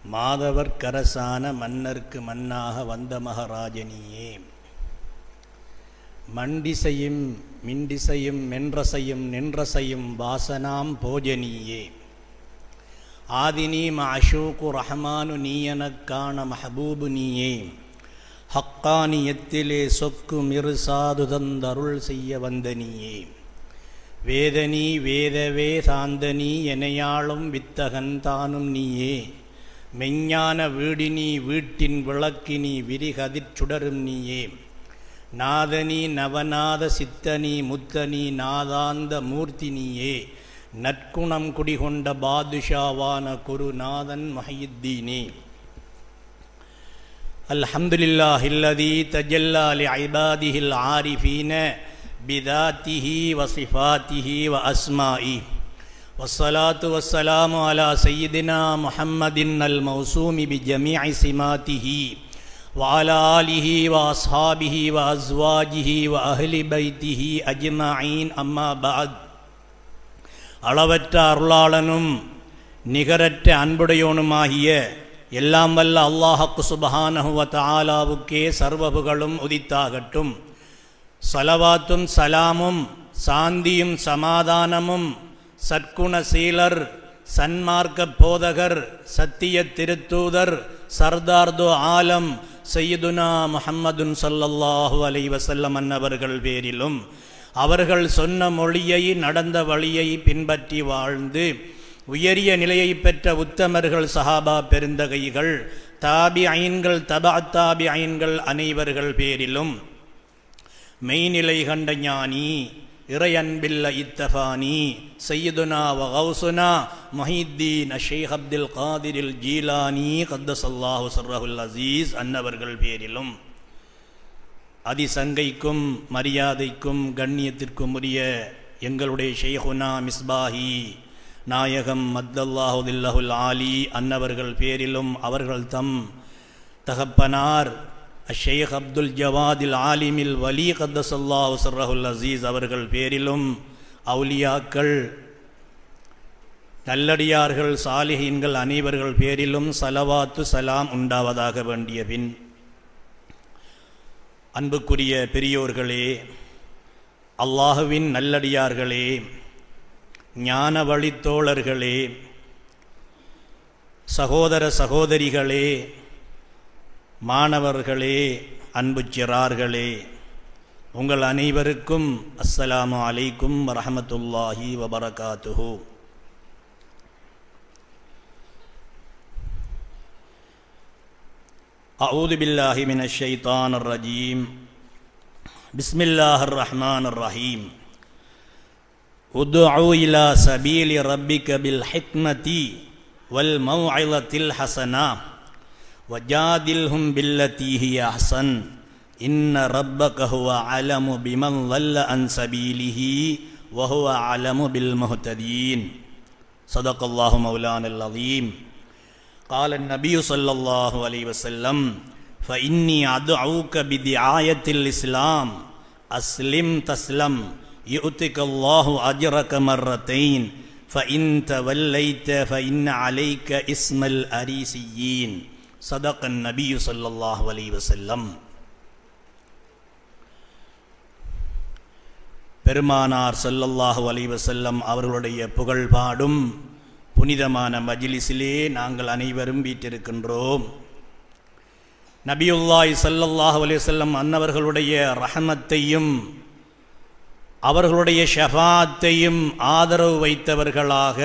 மாதவர்க்கரசான மன்னர்க்கு மன்னாக வந்த மகராஜனியே மண்டிசையும் மிண்டிசையும் மென்றசையும் நின்றசையும் வாசனாம் போஜனியே ஆதினி மஷூக்கு ரஹமானு நீயனக்கான மஹபூபு நீயே ஹக்கானியத்திலே சொக்கு மிருசாது தந்தருள் செய்ய வந்த நீயே வேதனி வேதவே சாந்தனி எனையாளும் வித்தகன் தானும் நீயே மெஞ்ஞான வீடினி வீட்டின் விளக்கினி விரிகதிர் சுடரும் நீயே நாதனி நவநாத சித்தனி முத்தனி நாதாந்த மூர்த்தி நீயே நற்குணம் குடிகொண்ட பாதுஷாவான குருநாதன் மஹியுத்தீனே அல்ஹம்துலில்லாஹ் இல்லதி தஜல்லா லிஐபாதிஹில் ஆரிஃபீன பிதாத்திஹி வசிஃபாத்திஹி வ அஸ்மாஇ والصلاة والسلام على سيدنا محمد الموسوم بجميع سماته وعلى آله وأصحابه وأزواجه وأهل بيته أجمعين أما بعد அளவற்ற அருளாளனும் நிகரற்ற அன்புடையோனுமாகிய எல்லாம் வல்ல அல்லாஹக்கு சுபஹானஹுவ தாலாவுக்கே சர்வபுகளும் உதித்தாகட்டும் சலவாத்தும் சலாமும் சாந்தியும் சமாதானமும் சற்குணசீலர் சன்மார்க்க போதகர் சத்திய திருத்தூதர் சர்தார்தோ ஆலம் சையதுனா முஹம்மதுன் சல்லல்லாஹு அலை வசல்லம் அன்னவர்கள் பேரிலும் அவர்கள் சொன்ன மொழியை நடந்த வழியை பின்பற்றி வாழ்ந்து உயரிய நிலையை பெற்ற உத்தமர்கள் சஹாபா பெருந்தகைகள் தாபி ஐன்கள் தபா தாபி ஐன்கள் அனைவர்கள் பேரிலும் மெய்நிலை கண்ட ஞானி இறையன்பில்ல இத்தஃபானி சையதுனா வ கௌசுனா மஹித்தீன் ஷேக் அப்துல் காதிரில் ஜீலானி கத்தசல்லாஹு சர்ரஹுல் அசீஸ் அன்னவர்கள் பேரிலும் அதிசங்கைக்கும் மரியாதைக்கும் கண்ணியத்திற்கும் உரிய எங்களுடைய ஷெய்ஹுனா மிஸ்பாஹி நாயகம் மத்தல்லாஹுதில்லஹுல் ஆலி அன்னவர்கள் பேரிலும் அவர்கள் தம் தகப்பனார் அஷேக் அப்துல் ஜவாதில் ஆலிமில் வலி கத்தசல்லாஹு சர்ரஹுல் அசீஸ் அவர்கள் பேரிலும் அவுலியாக்கள் நல்லடியார்கள் சாலிஹீன்கள் அனைவர்கள் பேரிலும் சலவாத்து சலாம் உண்டாவதாக வேண்டிய பின் அன்புக்குரிய பெரியோர்களே அல்லாஹுவின் நல்லடியார்களே ஞான வழித்தோழர்களே சகோதர சகோதரிகளே மாணவர்களே அன்பு சிறார்களே உங்கள் அனைவருக்கும் அஸ்ஸலாமு அலைக்கும் வரஹமத்துல்லாஹி வபரகாத்துஹூ أعوذ بالله من الشيطان الرجيم بسم الله الرحمن الرحيم ادعوا إلى سبيل ربك بالحكمة والموعظة الحسنة وجادلهم بالتي هي أحسن إن ربك هو أعلم بمن ضل عن سبيله وهو أعلم بالمهتدين صدق الله مولانا العظيم قال النبي صلى الله عليه وسلم فإني أدعوك بدعاية الإسلام أسلم تسلم يؤتك الله أجرك مرتين فإن توليت فإن عليك اسم الأريسيين صدق النبي صلى الله عليه وسلم பெருமானார் சொல்லல்லாஹு அலைவசல்லம் அவர்களுடைய புகழ் பாடும் புனிதமான மஜிலிஸிலே நாங்கள் அனைவரும் வீட்டிருக்கின்றோம் நபியுல்லாய் சல்லல்லாஹு அலைவசல்லம் அன்னவர்களுடைய ரஹமத்தையும் அவர்களுடைய ஷஃபாத்தையும் ஆதரவு வைத்தவர்களாக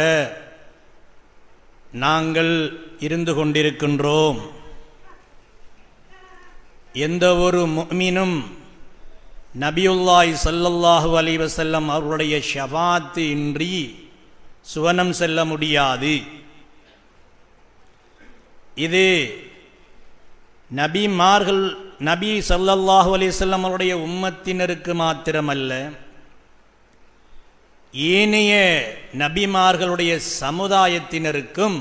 நாங்கள் இருந்து கொண்டிருக்கின்றோம் எந்த ஒரு முக்மினும் நபியுல்லாய் சல்லல்லாஹு அலைவசல்லம் அவர்களுடைய ஷஃபாத்து இன்றி சுவனம் செல்ல முடியாது இது நபிமார்கள் நபி சல்லல்லாஹு அலிசல்லம் அவருடைய உம்மத்தினருக்கு மாத்திரமல்ல ஏனைய நபிமார்களுடைய சமுதாயத்தினருக்கும்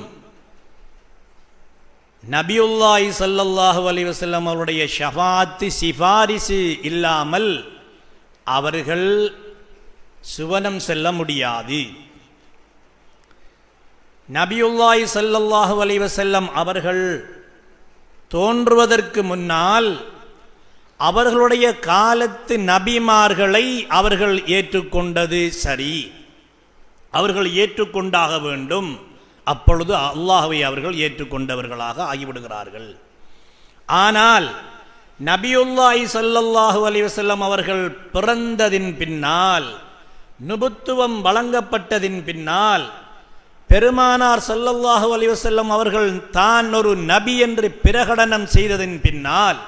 நபியுல்லாய் சல்லல்லாஹு அலி வசல்லம் அவருடைய ஷஃபாத்து சிபாரிசு இல்லாமல் அவர்கள் சுவனம் செல்ல முடியாது நபியுல்லாஹி ஸல்லல்லாஹு அலைஹி வஸல்லம் அவர்கள் தோன்றுவதற்கு முன்னால் அவர்களுடைய காலத்து நபிமார்களை அவர்கள் ஏற்றுக்கொண்டது சரி அவர்கள் ஏற்றுக்கொண்டாக வேண்டும் அப்பொழுது அல்லாஹ்வை அவர்கள் ஏற்றுக்கொண்டவர்களாக ஆகிவிடுகிறார்கள் ஆனால் நபியுல்லாஹி ஸல்லல்லாஹு அலைஹி வஸல்லம் அவர்கள் பிறந்ததின் பின்னால் நுபுத்துவம் வழங்கப்பட்டதின் பின்னால் பெருமானார் ஸல்லல்லாஹு அலைஹி வஸல்லம் அவர்கள் தான் ஒரு நபி என்று பிரகடனம் செய்ததின் பின்னால்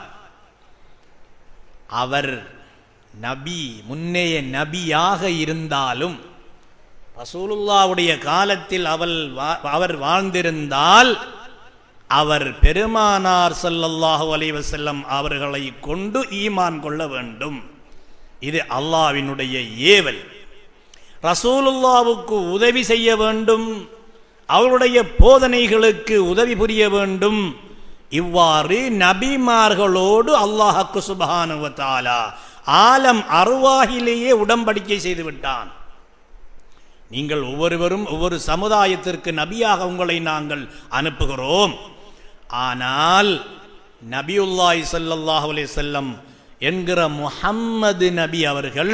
அவர் நபி முன்னைய நபியாக இருந்தாலும் ரசூலுல்லாவுடைய காலத்தில் அவள் வா- அவர் வாழ்ந்திருந்தால் அவர் பெருமானார் ஸல்லல்லாஹு அலைஹி வஸல்லம் அவர்களை கொண்டு ஈமான் கொள்ள வேண்டும் இது அல்லாஹ்வினுடைய ஏவல் ரசூலுல்லாவுக்கு உதவி செய்ய வேண்டும் அவருடைய போதனைகளுக்கு உதவி புரிய வேண்டும் இவ்வாறு நபிமார்களோடு அல்லாஹ்க்கு சுப்ஹானஹு வ தஆலா ஆலம் அருவாகிலேயே உடன்படிக்கை செய்து விட்டான் நீங்கள் ஒவ்வொருவரும் ஒவ்வொரு சமுதாயத்திற்கு நபியாக உங்களை நாங்கள் அனுப்புகிறோம் ஆனால் நபியுல்லாஹி ஸல்லல்லாஹு அலைஹி வஸல்லம் என்கிற முஹம்மது நபி அவர்கள்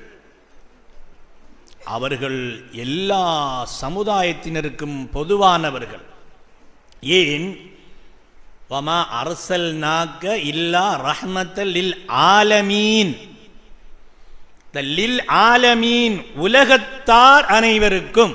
அவர்கள் எல்லா சமுதாயத்தினருக்கும் பொதுவானவர்கள் ஏன் வமா அரசல் நாக்க இல்லா ரஹ்மத்தல் லில் ஆலமீன் இந்த லில் ஆலமீன் உலகத்தார் அனைவருக்கும்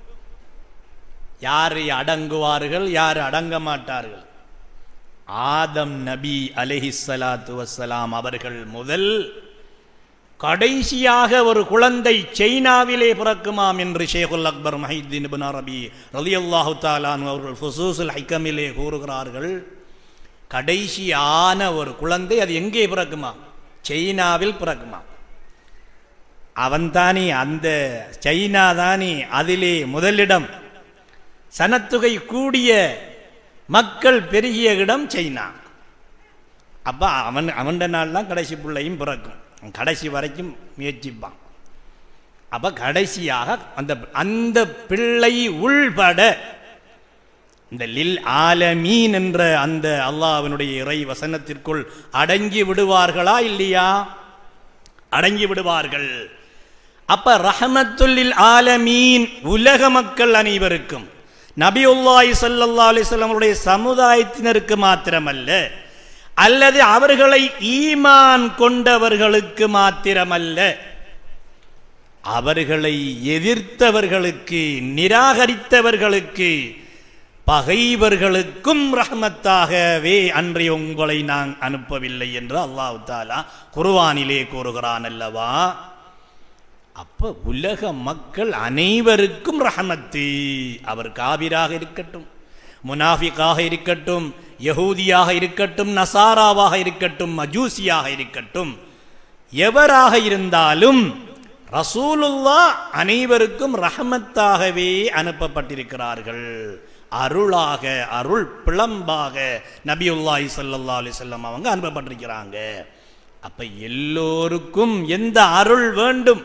யார் அடங்குவார்கள் யார் அடங்க மாட்டார்கள் ஆதம் நபி அலைஹிஸ்ஸலாத்து வஸ்ஸலாம் அவர்கள் முதல் கடைசியாக ஒரு குழந்தை சைனாவிலே பிறக்குமாம் என்று ஷேகுல் அக்பர் மஹிதீன் இப்னு அரபி ரலியல்லாஹு தஆலான் அவர்கள் ஃபுசூஸுல் ஹைக்கமிலே கூறுகிறார்கள் கடைசியான ஒரு குழந்தை அது எங்கே பிறக்குமா சைனாவில் பிறக்குமா அவன்தானே அந்த சைனா தானே அதிலே முதலிடம் சனத்தொகை கூடிய மக்கள் பெருகிய இடம் சைனா அப்ப அவன் அவன் நாள் தான் கடைசி பிள்ளையும் பிறக்கும் அவன் கடைசி வரைக்கும் முயற்சிப்பான் அப்ப கடைசியாக அந்த அந்த பிள்ளை உள்பட இந்த லில் ஆலமீன் என்ற அந்த அல்லாஹ்வினுடைய இறை வசனத்திற்குள் அடங்கி விடுவார்களா இல்லையா அடங்கி விடுவார்கள் அப்ப ரஹமத்துல்லில் ஆலமீன் உலக மக்கள் அனைவருக்கும் நபியுல்லாஹி ஸல்லல்லாஹு அலைஹி வஸல்லம் அவருடைய சமுதாயத்தினருக்கு மாத்திரமல்ல அல்லது அவர்களை ஈமான் கொண்டவர்களுக்கு மாத்திரமல்ல அவர்களை எதிர்த்தவர்களுக்கு நிராகரித்தவர்களுக்கு பகைவர்களுக்கும் ரஹமத்தாகவே அன்றி உங்களை நான் அனுப்பவில்லை என்று அல்லாஹ் தாலா குர்ஆனிலே கூறுகிறான் அல்லவா அப்ப உலக மக்கள் அனைவருக்கும் ரஹமத்து அவர் காபிராக இருக்கட்டும் முனாஃபிக்காக இருக்கட்டும் யகூதியாக இருக்கட்டும் நசாராவாக இருக்கட்டும் மஜூசியாக இருக்கட்டும் எவராக இருந்தாலும் ரசூலுல்லா அனைவருக்கும் ரஹமத்தாகவே அனுப்பப்பட்டிருக்கிறார்கள் அருளாக அருள் பிளம்பாக நபியுல்லாஹி ஸல்லல்லாஹு அலைஹி வஸல்லம் அவங்க அனுப்பப்பட்டிருக்கிறாங்க அப்ப எல்லோருக்கும் எந்த அருள் வேண்டும்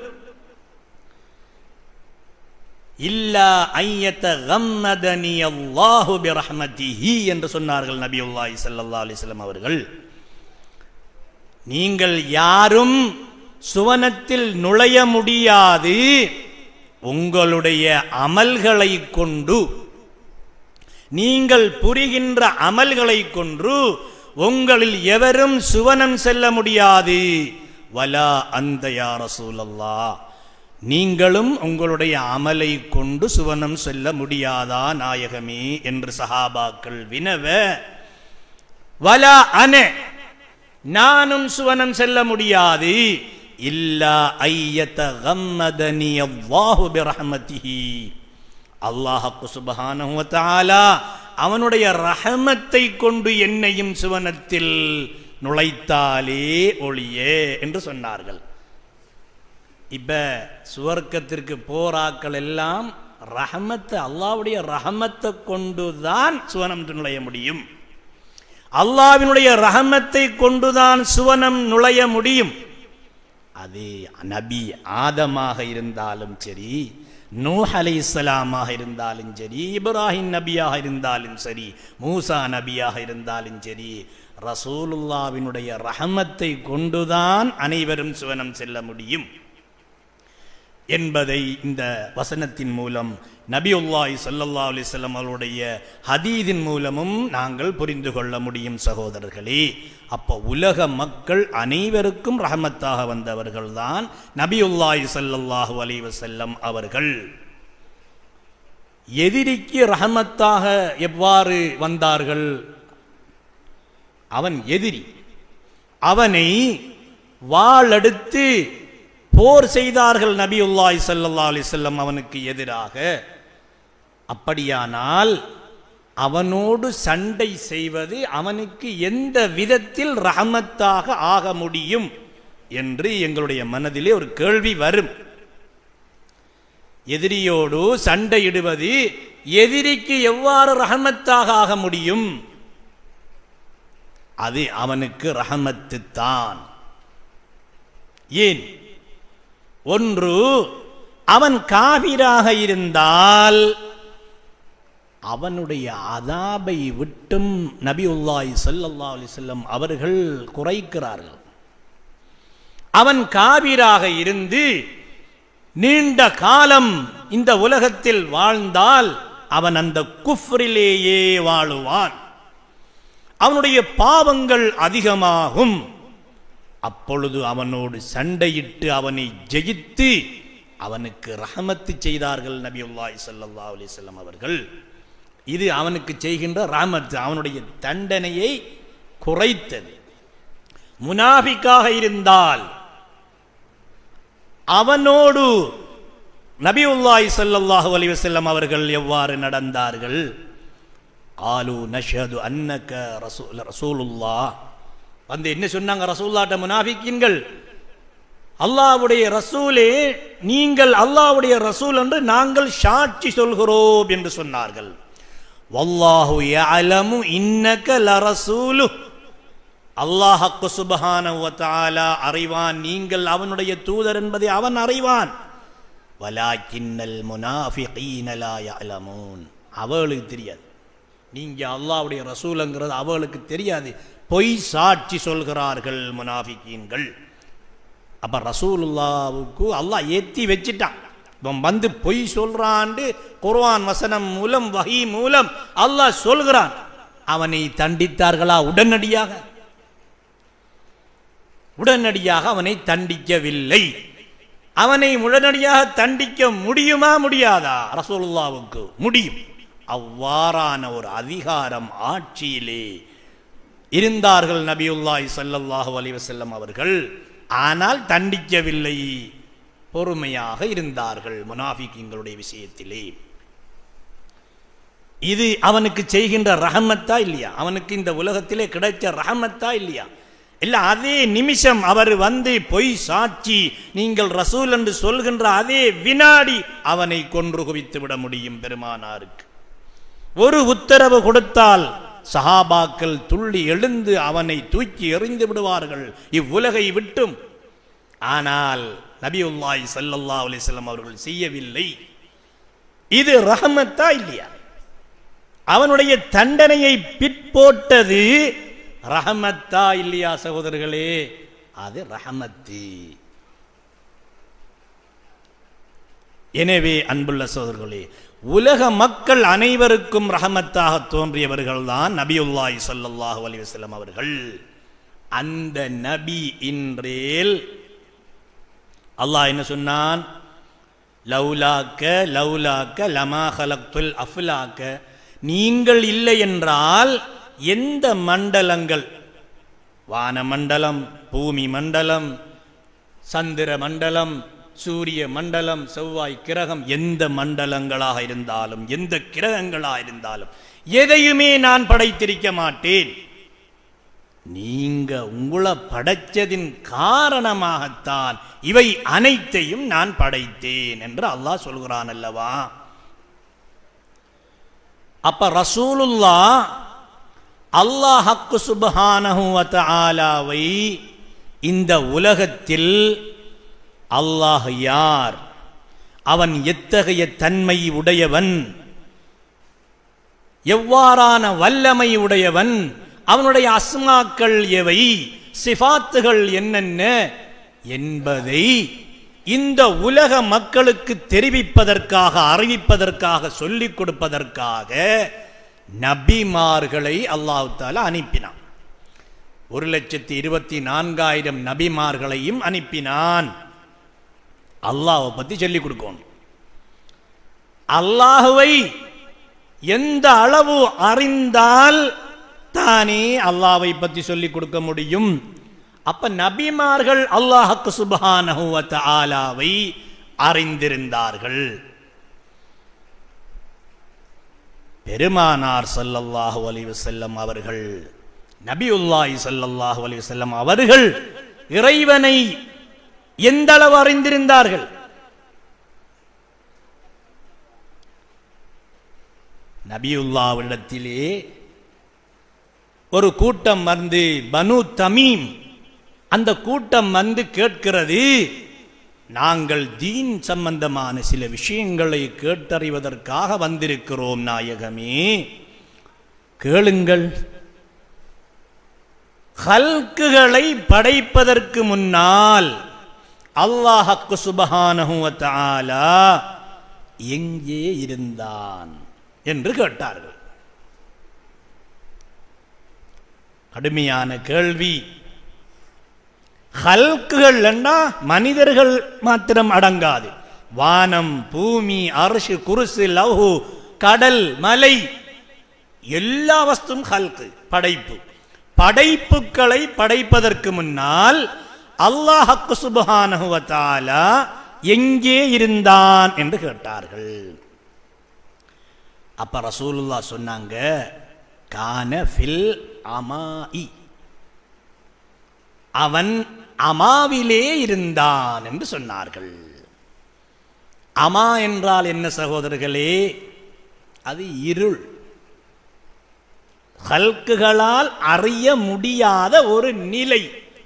இல்லா ஐயத்த கம்மதனி அல்லாஹு பிரஹ்மதிஹி என்று சொன்னார்கள் நபியுல்லாஹி ஸல்லல்லாஹு அலைஹி வஸல்லம் அவர்கள் நீங்கள் யாரும் சுவனத்தில் நுழைய முடியாது உங்களுடைய அமல்களை கொண்டு நீங்கள் புரிகின்ற அமல்களை கொண்டு உங்களில் எவரும் சுவனம் செல்ல முடியாது வலா அந்த யார சூழல்லா நீங்களும் உங்களுடைய அமலை கொண்டு சுவனம் செல்ல முடியாதா நாயகமே என்று சஹாபாக்கள் வினவ வலா அன நானும் சுவனம் செல்ல முடியாது இல்லா ஐயத கம்மதனி அல்லாஹு பிரஹமதிஹி அல்லாஹ்க்கு சுப்ஹானஹு வ தஆலா அவனுடைய ரஹமத்தை கொண்டு என்னையும் சுவனத்தில் நுழைத்தாலே ஒளியே என்று சொன்னார்கள் இப்ப சுவர்க்கத்திற்கு போராக்கள் எல்லாம் ரஹமத்தை அல்லாஹ்வுடைய ரஹமத்தை கொண்டுதான் சுவனம் நுழைய முடியும் அல்லாஹ்வினுடைய ரஹமத்தை கொண்டுதான் சுவனம் நுழைய முடியும் அது நபி ஆதமாக இருந்தாலும் சரி நூஹ் அலை இஸ்லாமாக இருந்தாலும் சரி இப்ராஹிம் நபியாக இருந்தாலும் சரி மூசா நபியாக இருந்தாலும் சரி ரசூலுல்லாவினுடைய ரஹமத்தை கொண்டுதான் அனைவரும் சுவனம் செல்ல முடியும் என்பதை இந்த வசனத்தின் மூலம் நபியுல்லாஹி ஸல்லல்லாஹு அலைஹி வஸல்லம் அவருடைய ஹதீதின் மூலமும் நாங்கள் புரிந்து கொள்ள முடியும் சகோதரர்களே அப்போ உலக மக்கள் அனைவருக்கும் ரஹமத்தாக வந்தவர்கள்தான் நபியுல்லாஹி ஸல்லல்லாஹு அலைஹி வஸல்லம் அவர்கள் எதிரிக்கு ரஹமத்தாக எவ்வாறு வந்தார்கள் அவன் எதிரி அவனை வாளெடுத்து போர் செய்தார்கள் நபியுல்லாஹி ஸல்லல்லாஹு அலைஹி வஸல்லம் அவனுக்கு எதிராக அப்படியானால் அவனோடு சண்டை செய்வது அவனுக்கு எந்த விதத்தில் ரஹமத்தாக ஆக முடியும் என்று எங்களுடைய மனதிலே ஒரு கேள்வி வரும் எதிரியோடு சண்டையிடுவது எதிரிக்கு எவ்வாறு ரஹமத்தாக ஆக முடியும் அது அவனுக்கு ரஹமத்து தான் ஏன் ஒன்று அவன் காவிராக இருந்தால் அவனுடைய அதாபை விட்டும் நபியுல்லாஹி ஸல்லல்லாஹு அலைஹி வஸல்லம் அவர்கள் குறைக்கிறார்கள் அவன் காவிராக இருந்து நீண்ட காலம் இந்த உலகத்தில் வாழ்ந்தால் அவன் அந்த குஃப்ரிலேயே வாழுவான் அவனுடைய பாவங்கள் அதிகமாகும் அப்பொழுது அவனோடு சண்டையிட்டு அவனை ஜெயித்து அவனுக்கு ரஹமத்து செய்தார்கள் நபியுல்லாஹி ஸல்லல்லாஹு அலைஹி வஸல்லம் அவர்கள் இது அவனுக்கு செய்கின்ற ரஹமத் அவனுடைய தண்டனையை குறைத்தது முனாஃபிக்காக இருந்தால் அவனோடு நபியுல்லாஹி ஸல்லல்லாஹு அலைஹி வஸல்லம் அவர்கள் எவ்வாறு நடந்தார்கள் ஆலு நஷது அன்னக ரசூல் ரசூலுல்லாஹ் வந்து என்ன சொன்னாங்க ரசூல்லாட்ட முனாஃபிக்கின்கள் அல்லாஹ்வுடைய ரசூலே நீங்கள் அல்லாஹ்வுடைய ரசூல் என்று நாங்கள் சாட்சி சொல்கிறோம் என்று சொன்னார்கள் வல்லாஹு யஅலமு இன்னக லரசூலு அல்லாஹ் சுப்ஹானஹு வ தஆலா அறிவான் நீங்கள் அவனுடைய தூதர் என்பதை அவன் அறிவான் வலாக்கின்னல் முனாஃபிகீன லா யஅலமூன் அவளுக்கு தெரியாது நீங்க அல்லாஹ்வுடைய ரசூலுங்கிறது அவளுக்கு தெரியாது பொய் சாட்சி சொல்கிறார்கள் முனாஃபிகீன்கள் அப்ப ரசூலுல்லாவுக்கு அல்லாஹ் ஏத்தி வச்சிட்டான் இவன் வந்து பொய் சொல்றான்னு குர்ஆன் வசனம் மூலம் வஹி மூலம் அல்லாஹ் சொல்கிறான் அவனை தண்டித்தார்களா உடனடியாக உடனடியாக அவனை தண்டிக்கவில்லை அவனை உடனடியாக தண்டிக்க முடியுமா முடியாதா ரசூலுல்லாவுக்கு முடியும் அவ்வாறான ஒரு அதிகாரம் ஆட்சியிலே இருந்தார்கள் நபியுல்லாஹி ஸல்லல்லாஹு அலைஹி வஸல்லம் அவர்கள் ஆனால் தண்டிக்கவில்லை பொறுமையாக இருந்தார்கள் முனாஃபிக்கிங்களுடைய விஷயத்திலே இது அவனுக்கு செய்கின்ற ரஹமத்தா இல்லையா அவனுக்கு இந்த உலகத்திலே கிடைச்ச ரஹமத்தா இல்லையா இல்ல அதே நிமிஷம் அவர் வந்து பொய் சாட்சி நீங்கள் ரசூல் என்று சொல்கின்ற அதே வினாடி அவனை கொன்று குவித்து விட முடியும் பெருமானாருக்கு ஒரு உத்தரவு கொடுத்தால் சஹாபாக்கள் துள்ளி எழுந்து அவனை தூக்கி எறிந்து விடுவார்கள் இவ்வுலகை விட்டும் ஆனால் நபியுல்லாஹி ஸல்லல்லாஹு அலைஹி வஸல்லம் அவர்கள் செய்யவில்லை இது ரஹமத்தா இல்லையா அவனுடைய தண்டனையை பிற்போட்டது ரஹமத்தா இல்லையா சகோதரர்களே அது ரஹமத்து எனவே அன்புள்ள சகோதரர்களே உலக மக்கள் அனைவருக்கும் ரஹமத்தாக தோன்றியவர்கள்தான் நபியுல்லாஹி ஸல்லல்லாஹு அலைஹி வஸல்லம் அவர்கள் அந்த நபி இன்றேல் அல்லாஹ் என்ன சொன்னான் லௌலாக்க லௌலாக்க லமா ஹலக்துல் அஃப்லாக்க நீங்கள் இல்லை என்றால் எந்த மண்டலங்கள் வானமண்டலம் பூமி மண்டலம் சந்திர மண்டலம் சூரிய மண்டலம் செவ்வாய் கிரகம் எந்த மண்டலங்களாக இருந்தாலும் எந்த கிரகங்களாக இருந்தாலும் எதையுமே நான் படைத்திருக்க மாட்டேன் நீங்க உங்களை படைச்சதின் காரணமாகத்தான் இவை அனைத்தையும் நான் படைத்தேன் என்று அல்லாஹ் சொல்கிறான் அல்லவா அப்ப ரசூலுல்லா அல்லாஹ் ஹக்கு சுபஹானஹு வ தஆலாவை இந்த உலகத்தில் அல்லாஹ் யார் அவன் எத்தகைய தன்மை உடையவன் எவ்வாறான வல்லமை உடையவன் அவனுடைய அஸ்மாக்கள் எவை சிஃபாத்துகள் என்னென்ன என்பதை இந்த உலக மக்களுக்கு தெரிவிப்பதற்காக அறிவிப்பதற்காக சொல்லிக் கொடுப்பதற்காக நபிமார்களை அல்லாஹு தாலா அனுப்பினான் ஒரு லட்சத்தி இருபத்தி நான்காயிரம் நபிமார்களையும் அனுப்பினான் அல்லாஹ்வை பத்தி சொல்லிக் கொடுக்கணும் அல்லாஹுவை எந்த அளவு அறிந்தால் தானே அல்லாவை பத்தி சொல்லிக் கொடுக்க முடியும் அப்ப நபிமார்கள் அல்லாஹுக்கு சுபஹானஹு வ தஆலாவை அறிந்திருந்தார்கள் பெருமானார் ஸல்லல்லாஹு அலைஹி வஸல்லம் அவர்கள் நபியுல்லாஹி ஸல்லல்லாஹு அலைஹி வஸல்லம் அவர்கள் இறைவனை எந்த அளவு அறிந்திருந்தார்கள் நபியுல்லாவிடத்திலே ஒரு கூட்டம் வந்து பனு தமீம் அந்த கூட்டம் வந்து கேட்கிறது நாங்கள் தீன் சம்பந்தமான சில விஷயங்களை கேட்டறிவதற்காக வந்திருக்கிறோம் நாயகமே கேளுங்கள் ஹல்குகளை படைப்பதற்கு முன்னால் அல்லாஹக்கு சுபஹானஹு வ தஆலா எங்கே இருந்தான் என்று கேட்டார்கள் கடுமையான கேள்வி ஹல்குகள் என்றா மனிதர்கள் மாத்திரம் அடங்காது வானம் பூமி அரசு குருசு லவ்ஹு கடல் மலை எல்லா வஸ்தும் ஹல்கு படைப்பு படைப்புகளை படைப்பதற்கு முன்னால் அல்லாஹக்கு சுபஹானஹு வ தஆலா எங்கே இருந்தான் என்று கேட்டார்கள் அப்ப ரசூலுல்லா சொன்னாங்க கான ஃபில் அமாஇ அவன் அமாவிலே இருந்தான் என்று சொன்னார்கள் அமா என்றால் என்ன சகோதரர்களே அது இருள் ஹல்குகளால் அறிய முடியாத ஒரு நிலை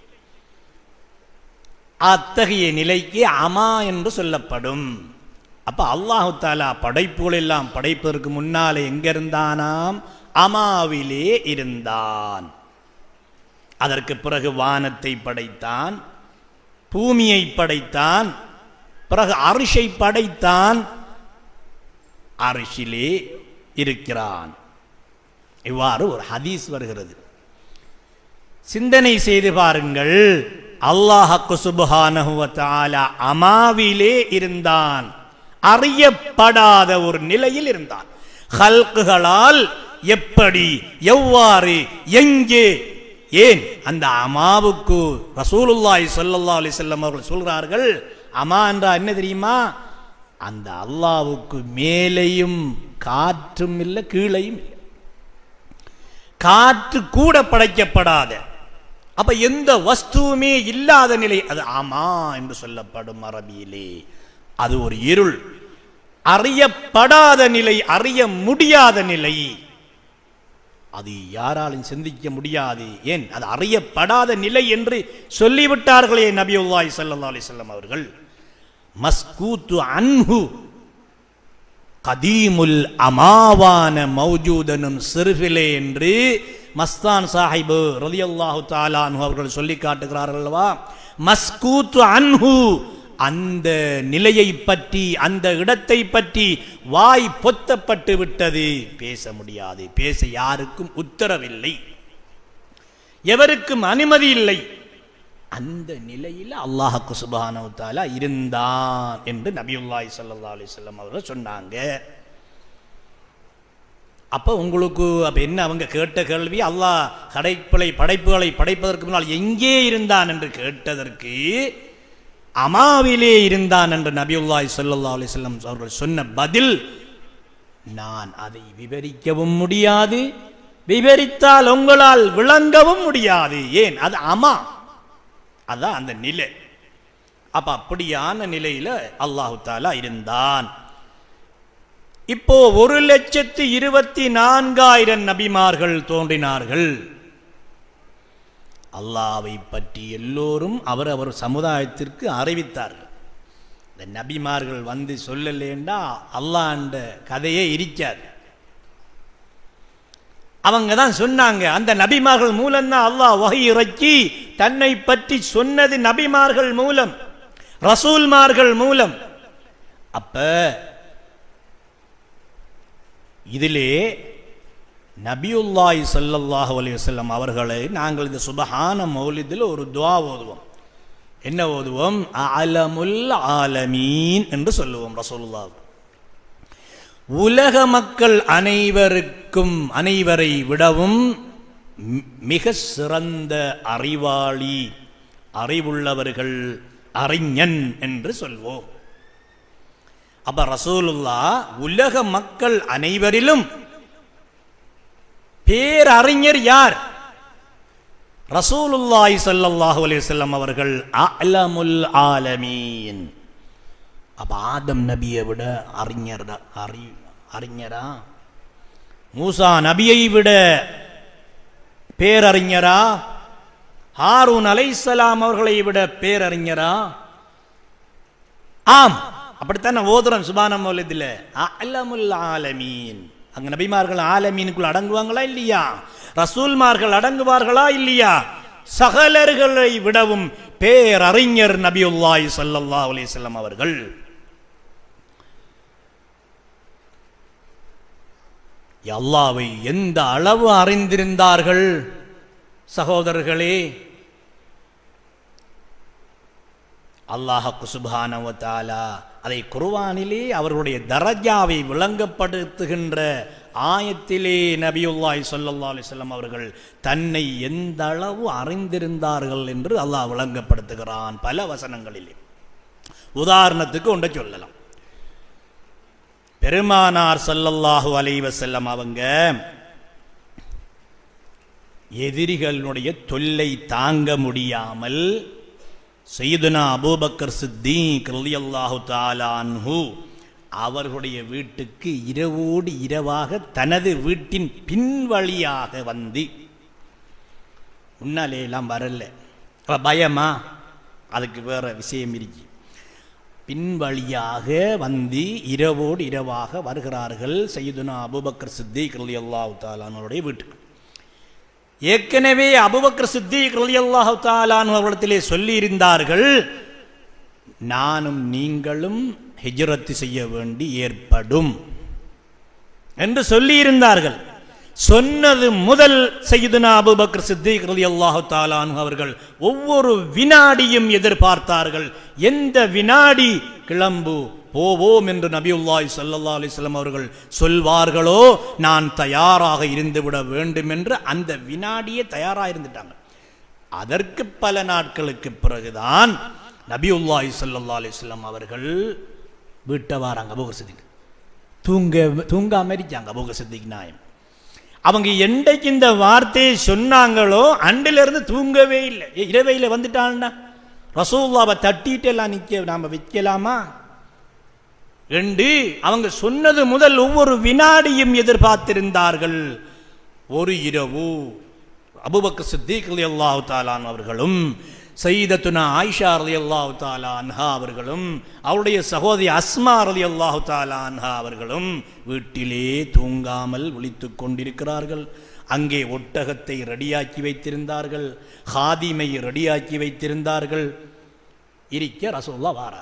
அத்தகைய நிலைக்கு அமா என்று சொல்லப்படும் அப்ப அல்லாஹு தாலா படைப்புகள் எல்லாம் படைப்பதற்கு முன்னாலே எங்க இருந்தானாம் அமாவிலே இருந்தான் அதற்கு பிறகு வானத்தை படைத்தான் பூமியை படைத்தான் பிறகு அரிஷை படைத்தான் அரிசிலே இருக்கிறான் இவ்வாறு ஒரு ஹதீஸ் வருகிறது சிந்தனை செய்து பாருங்கள் அல்லாஹக்கு சுபஹானஹு வ தஆலா அமாவிலே இருந்தான் அறியப்படாத ஒரு நிலையில் இருந்தான் ஹல்குகளால் எப்படி எவ்வாறு எங்கே ஏன் அந்த அமாவுக்கு ரசூலுல்லாஹி ஸல்லல்லாஹு அலைஹி வஸல்லம் அவர்கள் சொல்கிறார்கள் அமா என்றா என்ன தெரியுமா அந்த அல்லாவுக்கு மேலேயும் காற்றும் இல்லை கீழையும் இல்லை காற்று கூட படைக்கப்படாத அப்ப எந்த வஸ்துவுமே இல்லாத நிலை அது ஆமா என்று சொல்லப்படும் அரபியிலே அது ஒரு இருள் அறியப்படாத நிலை அறிய முடியாத நிலை அது யாராலும் சிந்திக்க முடியாது ஏன் அது அறியப்படாத நிலை என்று சொல்லிவிட்டார்களே நபியுல்லாஹி ஸல்லல்லாஹு அலைஹி வஸல்லம் அவர்கள் மஸ்கூத்து அன்ஹு கதீமுல் அமாவான மௌஜூதனும் சிறுபிலே என்று மஸ்தான் சாஹிபு ரலியல்லாஹு தாலானு அவர்கள் சொல்லி காட்டுகிறார்கள் அல்லவா மஸ்கூத்து அன்ஹு அந்த நிலையை பற்றி அந்த இடத்தை பற்றி வாய் பொத்தப்பட்டு விட்டது பேச முடியாது பேச யாருக்கும் உத்தரவில்லை எவருக்கும் அனுமதி இல்லை அந்த நிலையில் அல்லாஹுக்கு சுபானவு தாலா இருந்தான் என்று நபியுல்லாஹி ஸல்லல்லாஹு அலைஹி வஸல்லம் அவர்கள் சொன்னாங்க அப்ப உங்களுக்கு அப்ப என்ன அவங்க கேட்ட கேள்வி அல்லாஹ் கடைப்பிழை படைப்புகளை படைப்பதற்கு முன்னால் எங்கே இருந்தான் என்று கேட்டதற்கு அமாவிலே இருந்தான் என்று நபியுல்லாஹி ஸல்லல்லாஹு அலைஹி வஸல்லம் அவர்கள் சொன்ன பதில் நான் அதை விவரிக்கவும் முடியாது விவரித்தால் உங்களால் விளங்கவும் முடியாது ஏன் அது அமா அதான் அந்த நிலை அப்ப அப்படியான நிலையில அல்லாஹு தாலா இருந்தான் இப்போ ஒரு லட்சத்து இருபத்தி நான்காயிரம் நபிமார்கள் தோன்றினார்கள் அல்லாவை பற்றி எல்லோரும் அவர் அவர் சமுதாயத்திற்கு அறிவித்தார்கள் இந்த நபிமார்கள் வந்து சொல்லலேண்டா அல்லாண்ட கதையே இருக்காது அவங்க தான் சொன்னாங்க அந்த நபிமார்கள் மூலம்தான் அல்லாஹ் வகை இறக்கி தன்னை பற்றி சொன்னது நபிமார்கள் மூலம் ரசூல்மார்கள் மூலம் அப்ப இதிலே நபியுல்லாஹி ஸல்லல்லாஹு அலைஹி வஸல்லம் அவர்களை நாங்கள் இந்த சுபஹான மௌலிதில் ஒரு துவா ஓதுவோம் என்ன ஓதுவோம் அலமுல் ஆலமீன் என்று சொல்லுவோம் ரசூலுல்லாஹ் உலக மக்கள் அனைவருக்கும் அனைவரை விடவும் மி- மிக சிறந்த அறிவாளி அறிவுள்ளவர்கள் அறிஞன் என்று சொல்வோம் அப்ப ரசூலுல்லா உலக மக்கள் அனைவரிலும் பேரறிஞர் யார் ரசூலுல்லாஹி ஸல்லல்லாஹு அலைஹி வஸல்லம் அவர்கள் அலமுல் ஆலமீன் அப்ப ஆதம் நபியை விட அறிஞர் அறி அறிஞரா மூசா நபியை விட பேரறிஞரா ஹாரூன் அலைஹிஸ்ஸலாம் அவர்களை விட பேரறிஞரா ஆம் அப்படித்தானே ஓதுறோம் சுபானம் மௌலிதில் அலமுல் ஆலமீன் அங்க நபிமார்கள் ஆலமீனுக்குள் அடங்குவாங்களா இல்லையா ரசூல்மார்கள் அடங்குவார்களா இல்லையா சகலர்களை விடவும் பேரறிஞர் நபியுல்லாஹி ஸல்லல்லாஹு அலைஹி வஸல்லம் அவர்கள் அல்லாவை எந்த அளவு அறிந்திருந்தார்கள் சகோதரர்களே அல்லாஹு சுப்ஹானஹு வ தஆலா அதை குர்ஆனிலே அவர்களுடைய தரஜாவை விளங்கப்படுத்துகின்ற ஆயத்திலே நபியுல்லாஹி ஸல்லல்லாஹு அலைஹி வஸல்லம் அவர்கள் தன்னை எந்த அளவு அறிந்திருந்தார்கள் என்று அல்லாஹ் விளங்கப்படுத்துகிறான் பல வசனங்களிலே உதாரணத்துக்கு ஒன்றை சொல்லலாம் பெருமானார் ஸல்லல்லாஹு அலைஹி வஸல்லம் அவங்க எதிரிகளுடைய தொல்லை தாங்க முடியாமல் சையதுனா அபூபக்கர் சித்தீக் ரலியல்லாஹு தஆலா அன்ஹு அவர்களுடைய வீட்டுக்கு இரவோடு இரவாக தனது வீட்டின் பின்வழியாக வந்து முன்னாலே எல்லாம் வரல அப்ப பயமா அதுக்கு வேற விஷயம் இருக்கு பின்வழியாக வந்து இரவோடு இரவாக வருகிறார்கள் சையதுனா அபூபக்கர் சித்திக் ரலியல்லாஹு தஆலா அன்ஹுடைய வீட்டுக்கு ஏற்கனவே அபுபக்கர் சித்திக் ரலியல்லாஹு தஆலான் அவர்களிடத்திலே சொல்லி இருந்தார்கள் நானும் நீங்களும் ஹிஜ்ரத் செய்ய வேண்டி ஏற்படும் என்று சொல்லி இருந்தார்கள் சொன்னது முதல் சையதுனா அபூபக்கர் சித்திக் ரலியல்லாஹு தஆலான் அவர்கள் ஒவ்வொரு வினாடியும் எதிர்பார்த்தார்கள் எந்த வினாடி கிளம்பு போவோம் என்று நபியுல்லாஹி ஸல்லல்லாஹு அலைஹி வஸல்லம் அவர்கள் சொல்வார்களோ நான் தயாராக இருந்து விட வேண்டும் என்று அந்த வினாடியே தயாராக இருந்துட்டாங்க அதற்கு பல நாட்களுக்கு பிறகுதான் நபியுல்லாஹி ஸல்லல்லாஹு அலைஹி வஸல்லம் அவர்கள் வீட்டை வாராங்க அபூபக்கர் சித்திக் தூங்க தூங்காம இருக்காங்க அபூபக்கர் சித்திக் நாயம் அவங்க என்றைக்கு இந்த வார்த்தையை சொன்னாங்களோ அண்டிலிருந்து தூங்கவே இல்லை ஏ, இரவையில வந்துட்டான்டா ரசூல்லாவை தட்டிட்டு எல்லாம் நிக்க நாம வைக்கலாமா என்று அவங்க சொன்னது முதல் ஒவ்வொரு வினாடியும் எதிர்பார்த்திருந்தார்கள் ஒரு இரவு அபுபக்கர் சித்திக் ரலியல்லாஹு தாலான் அவர்களும் சையதத்துனா ஆயிஷா ரலியல்லாஹு தாலா அன்ஹா அவர்களும் அவருடைய சகோதரி அஸ்மா ரலியல்லாஹு தாலா அன்ஹா அவர்களும் வீட்டிலே தூங்காமல் விழித்துக் கொண்டிருக்கிறார்கள் அங்கே ஒட்டகத்தை ரெடியாக்கி வைத்திருந்தார்கள் ஹாதிமை ரெடியாக்கி வைத்திருந்தார்கள் இருக்க ரசூல்லா வாரா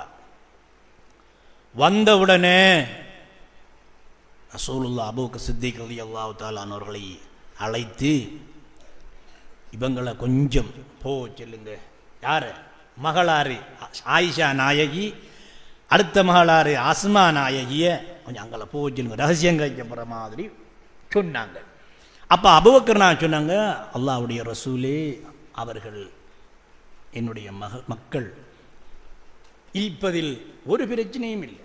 வந்தவுடனே ரசூலுல்லா அபூக்க சித்திக் ரலி அல்லாஹு அவர்களை அழைத்து இவங்களை கொஞ்சம் போ சொல்லுங்க யாரு மகளாறு ஆயிஷா நாயகி அடுத்த மகளாறு அஸ்மா நாயகிய கொஞ்சம் அங்கே போ சொல்லுங்க ரகசியம் கைக்கப்படுற மாதிரி சொன்னாங்க அப்போ அபுபக்கர் நான் சொன்னாங்க அல்லாஹ்வுடைய ரசூலே அவர்கள் என்னுடைய மக மக்கள் இருப்பதில் ஒரு பிரச்சனையும் இல்லை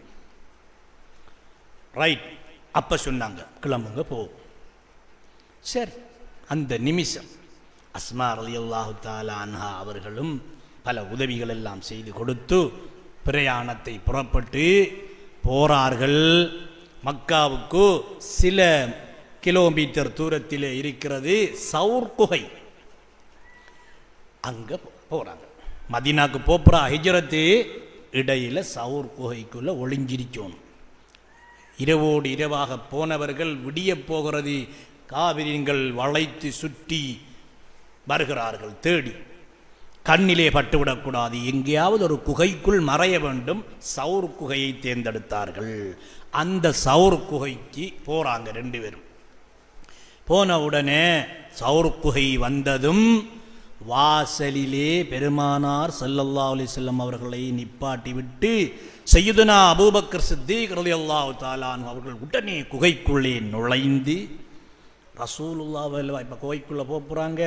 ரைட் அப்ப சொன்னாங்க கிளம்புங்க போ சரி அந்த நிமிஷம் அஸ்மா ரலியல்லாஹு தாலா அன்ஹா அவர்களும் பல உதவிகள் எல்லாம் செய்து கொடுத்து பிரயாணத்தை புறப்பட்டு போறார்கள் மக்காவுக்கு சில கிலோமீட்டர் தூரத்திலே இருக்கிறது சவுர் குகை அங்க போ- போறாங்க மதீனாக்கு போப்புறா ஹிஜ்ரத்து இடையில சவுர் குகைக்குள்ள ஒளிஞ்சிருக்கணும் இரவோடு இரவாக போனவர்கள் விடியப் போகிறது காவிரிங்கள் வளைத்து சுற்றி வருகிறார்கள் தேடி கண்ணிலே பட்டுவிடக்கூடாது எங்கேயாவது ஒரு குகைக்குள் மறைய வேண்டும் சவுர் குகையை தேர்ந்தெடுத்தார்கள் அந்த சவுர் குகைக்கு போறாங்க ரெண்டு பேரும் போன உடனே சவுர் குகை வந்ததும் வாசலிலே பெருமானார் ஸல்லல்லாஹு அலைஹி வஸல்லம் அவர்களை நிப்பாட்டி விட்டு சையதுனா அபூபக்கர் சித்திக் ரலியல்லாஹு தஆலான் அவர்கள் உடனே குகைக்குள்ளே நுழைந்து ரசூலுல்லாஹ் இப்போ குகைக்குள்ளே போக போகிறாங்க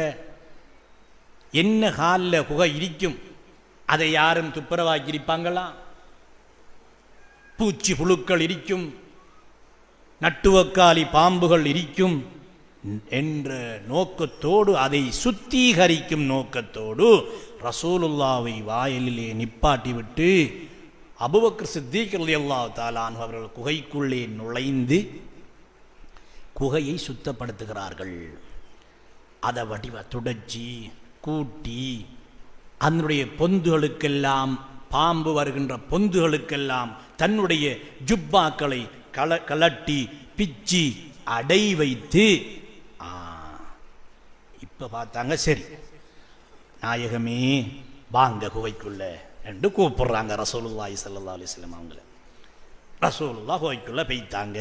என்ன காலில் குகை இருக்கும் அதை யாரும் துப்புரவாக்கி இருப்பாங்களா பூச்சி புழுக்கள் இருக்கும் நட்டுவக்காலி பாம்புகள் இருக்கும் என்ற நோக்கத்தோடு அதை சுத்திகரிக்கும் நோக்கத்தோடு ரசூலுல்லாவை வாயிலிலே நிப்பாட்டி விட்டு அபுபக்கர் சித்திக் ரலியல்லாஹு தாலான் அவர்கள் குகைக்குள்ளே நுழைந்து குகையை சுத்தப்படுத்துகிறார்கள் அதை வடிவ துடைச்சி கூட்டி அதனுடைய பொந்துகளுக்கெல்லாம் பாம்பு வருகின்ற பொந்துகளுக்கெல்லாம் தன்னுடைய ஜுப்பாக்களை கல கலட்டி பிச்சி அடை வைத்து ஆ, இப்ப பார்த்தாங்க சரி நாயகமே வாங்க குகைக்குள்ள என்று கூப்பிடுறாங்க ரசூலுல்லாஹி ஸல்லல்லாஹு அலைஹி வஸல்லம் அவங்கள ரசூலுல்லாஹ் குகைக்குள்ள பெய்த்தாங்க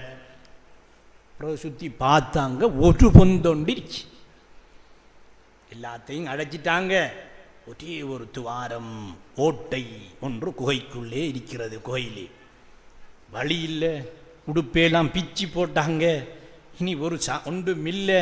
அப்புறம் சுற்றி பார்த்தாங்க ஒரு பொந்தொண்டிருச்சு எல்லாத்தையும் அடைச்சிட்டாங்க ஒரே ஒரு துவாரம் ஓட்டை ஒன்று குகைக்குள்ளே இருக்கிறது குகையிலே வழி இல்லை உடுப்பையெல்லாம் பிச்சு போட்டாங்க இனி ஒரு சா ஒன்றும் இல்லை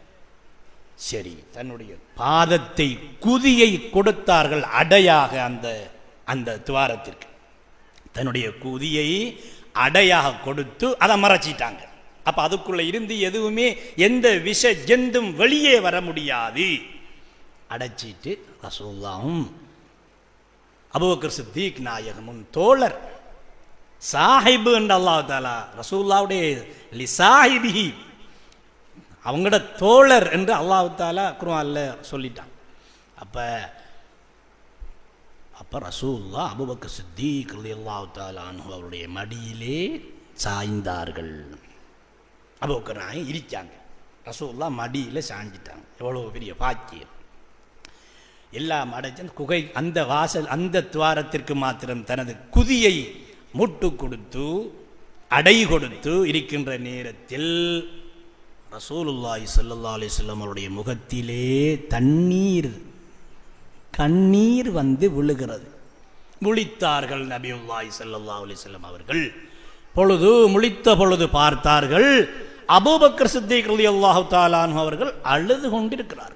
சரி தன்னுடைய பாதத்தை குதியை கொடுத்தார்கள் அடையாக அந்த அந்த துவாரத்திற்கு தன்னுடைய குதியை அடையாக கொடுத்து அதை மறைச்சிட்டாங்க அப்ப அதுக்குள்ள இருந்து எதுவுமே எந்த விஷ ஜந்தும் வெளியே வர முடியாது அடைச்சிட்டு ரசூல்லாவும் அபூபக்கர் சித்திக் நாயகமும் தோழர் சாஹிபு என்று அல்லாஹ் தாலா ரசூல்லாவுடைய லிசாஹிபிஹி அவங்களோட தோழர் என்று அல்லாஹ் தாலா குர்ஆன்ல சொல்லிட்டான் அப்ப அப்ப ரசூல்லா அபுபக்கர் சித்திக் ரலியல்லாஹு தஆலா அன்ஹு அவருடைய மடியிலே சாய்ந்தார்கள் அபுபக்கர் நாயகம் இருக்காங்க ரசூல்லா மடியில சாஞ்சிட்டாங்க எவ்வளவு பெரிய பாக்கியம் எல்லாம் அடைச்சு அந்த குகை அந்த வாசல் அந்த துவாரத்திற்கு மாத்திரம் தனது குதியை முட்டு கொடுத்து அடை கொடுத்து இருக்கின்ற நேரத்தில் ரசூலுல்லாஹி ஸல்லல்லாஹு அலைஹி வஸல்லம் அவருடைய முகத்திலே தண்ணீர் கண்ணீர் வந்து விழுகிறது முழித்தார்கள் நபியுல்லாஹி ஸல்லல்லாஹு அலைஹி வஸல்லம் அவர்கள் பொழுது முழித்த பொழுது பார்த்தார்கள் அபூபக்கர் சித்திக் ரலியல்லாஹு தஆலா அன்ஹு அவர்கள் அழுது கொண்டிருக்கிறார்கள்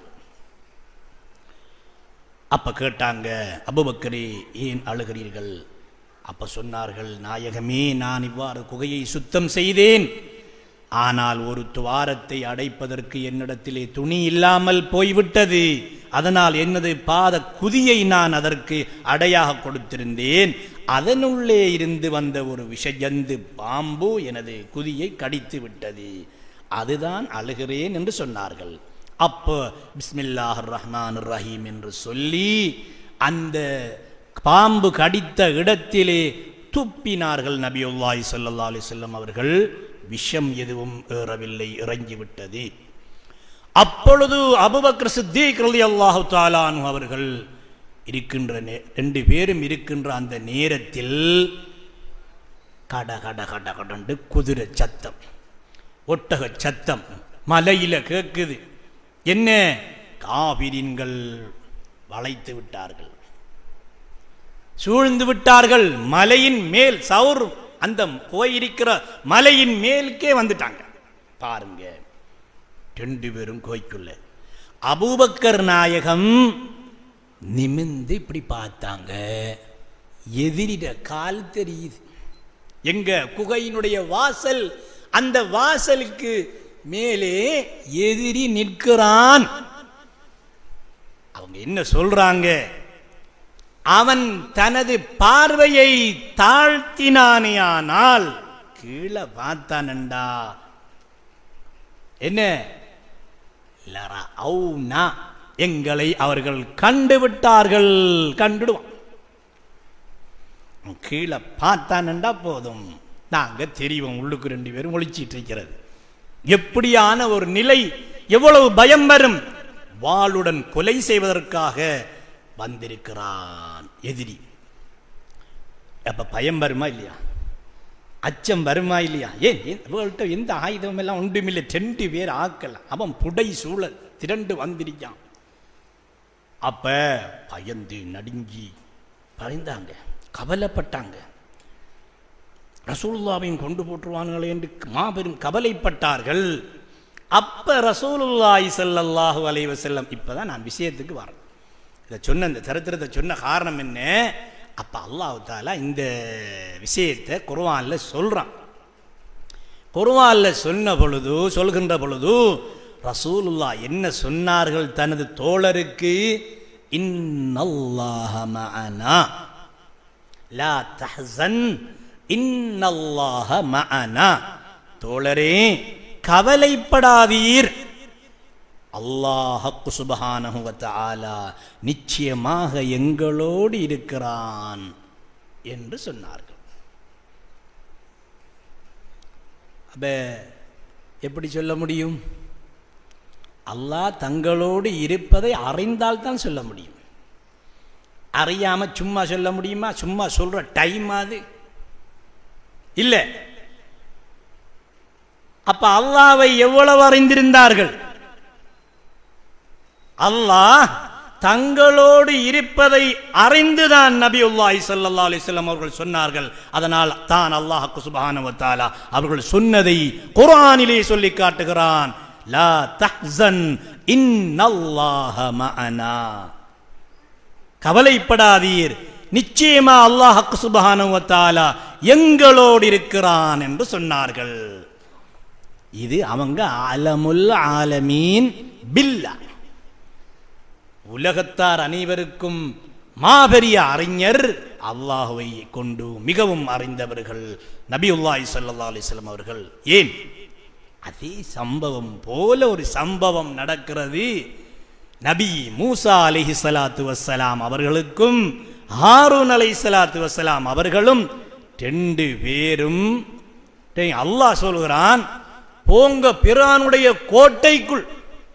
அப்ப கேட்டாங்க அபுபக்கரே ஏன் அழுகிறீர்கள் அப்ப சொன்னார்கள் நாயகமே நான் இவ்வாறு குகையை சுத்தம் செய்தேன் ஆனால் ஒரு துவாரத்தை அடைப்பதற்கு என்னிடத்திலே துணி இல்லாமல் போய்விட்டது அதனால் எனது பாத குதியை நான் அதற்கு அடையாக கொடுத்திருந்தேன் அதனுள்ளே இருந்து வந்த ஒரு விஷஜந்து பாம்பு எனது குதியை கடித்து விட்டது அதுதான் அழுகிறேன் என்று சொன்னார்கள் அப்போ பிஸ்மில்லாஹ் ரஹ்மான் ரஹீம் என்று சொல்லி அந்த பாம்பு கடித்த இடத்திலே துப்பினார்கள் நபியுல்லாஹி ஸல்லல்லாஹு அலைஹி வஸல்லம் அவர்கள் விஷம் எதுவும் ஏறவில்லை இறங்கிவிட்டது அப்பொழுது அபுபக்கர் சித்திக் ரலியல்லாஹு தஆலா அன்ஹு அவர்கள் இருக்கின்ற நே- ரெண்டு பேரும் இருக்கின்ற அந்த நேரத்தில் கட கட கட கடண்டு குதிரை சத்தம் ஒட்டக சத்தம் மலையில கேக்குது என்ன காபிரின்கள் வளைத்து விட்டார்கள் சூழ்ந்து விட்டார்கள் மலையின் மேல் சவுர் அந்த போயிருக்கிற மலையின் மேலுக்கே வந்துட்டாங்க பாருங்க ரெண்டு பேரும் கோய்க்குள்ள அபூபக்கர் நாயகம் நிமிந்து இப்படி பார்த்தாங்க எதிரிட கால் தெரியுது எங்க குகையினுடைய வாசல் அந்த வாசலுக்கு மேலே எதிரி நிற்கிறான் அவங்க என்ன சொல்றாங்க அவன் தனது பார்வையை தாழ்த்தினானேயானால் கீழே பார்த்தானண்டா என்ன லரஅவுனா, எங்களை அவர்கள் கண்டு விட்டார்கள் கண்டுடுவான் கீழே பார்த்தானண்டா போதும் நாங்க தெரியும் உள்ளுக்கு ரெண்டு பேரும் ஒளிச்சிட்டு இருக்கிறது எப்படியான ஒரு நிலை எவ்வளவு பயம் வரும் வாளுடன் கொலை செய்வதற்காக வந்திருக்கிறான் எதிரி அப்ப பயம் வருமா இல்லையா அச்சம் வருமா இல்லையா ஏன் ஏன் இவங்கள்ட்ட எந்த ஆயுதம் எல்லாம் ஒன்றுமில்லை ரெண்டு பேர் ஆக்கல அவன் புடை சூழல் திரண்டு வந்திருக்கான் அப்ப பயந்து நடுங்கி பயந்தாங்க கவலைப்பட்டாங்க ரசூலுல்லாவையும் கொண்டு போட்டுருவானுங்களே என்று மாபெரும் கவலைப்பட்டார்கள் அப்ப ரசூலுல்லாஹி ஸல்லல்லாஹு அலைஹி வஸல்லம் இப்பதான் நான் விஷயத்துக்கு வரேன் இதை சொன்ன இந்த சரித்திரத்தை சொன்ன காரணம் என்ன அப்ப அல்லாஹ் தாலா இந்த விஷயத்தை குர்ஆன்ல சொல்றான் குர்ஆன்ல சொன்ன பொழுது சொல்கின்ற பொழுது ரசூலுல்லா என்ன சொன்னார்கள் தனது தோழருக்கு இன்னல்லாஹ மஅனா லா தஹ்சன் இன்னல்லாஹ மஅனா தோழரே கவலைப்படாதீர் அல்லாஹ் சுபஹானஹு வ தஆலா நிச்சயமாக எங்களோடு இருக்கிறான் என்று சொன்னார்கள் அப்ப எப்படி சொல்ல முடியும் அல்லாஹ் தங்களோடு இருப்பதை அறிந்தால் தான் சொல்ல முடியும் அறியாம சும்மா சொல்ல முடியுமா சும்மா சொல்ற டைம் அது இல்ல அப்ப அல்லாவை எவ்வளவு அறிந்திருந்தார்கள் அல்லாஹ் தங்களோடு இருப்பதை அறிந்துதான் நபியுல்லாஹி ஸல்லல்லாஹு அலைஹி வஸல்லம் அவர்கள் சொன்னார்கள் அதனால் தான் அல்லாஹ் சுப்ஹானஹு வ தஆலா அவர்கள் சொன்னதை குர்ஆனிலே சொல்லி காட்டுகிறான் லா தஹ்சன் இன்னல்லாஹ மஅனா கவலைப்படாதீர் நிச்சயமா அல்லாஹ் சுப்ஹானஹு வ தஆலா எங்களோடு இருக்கிறான் என்று சொன்னார்கள் இது அவங்க அலமுல் ஆலமீன் பில்லா உலகத்தார் அனைவருக்கும் மாபெரிய அறிஞர் அல்லாஹுவை கொண்டு மிகவும் அறிந்தவர்கள் நபியுல்லாஹி ஸல்லல்லாஹு அலைஹி வஸல்லம் அவர்கள் ஏன் அதே சம்பவம் போல ஒரு சம்பவம் நடக்கிறது நபி மூசா அலைஹி ஸலாத்து வஸ்ஸலாம் அவர்களுக்கும் ஹாரூன் அலைஹி ஸலாத்து வஸ்ஸலாம் அவர்களும் ரெண்டு பேரும் டேய், அல்லாஹ் சொல்கிறான் போங்க பிரானுடைய கோட்டைக்குள்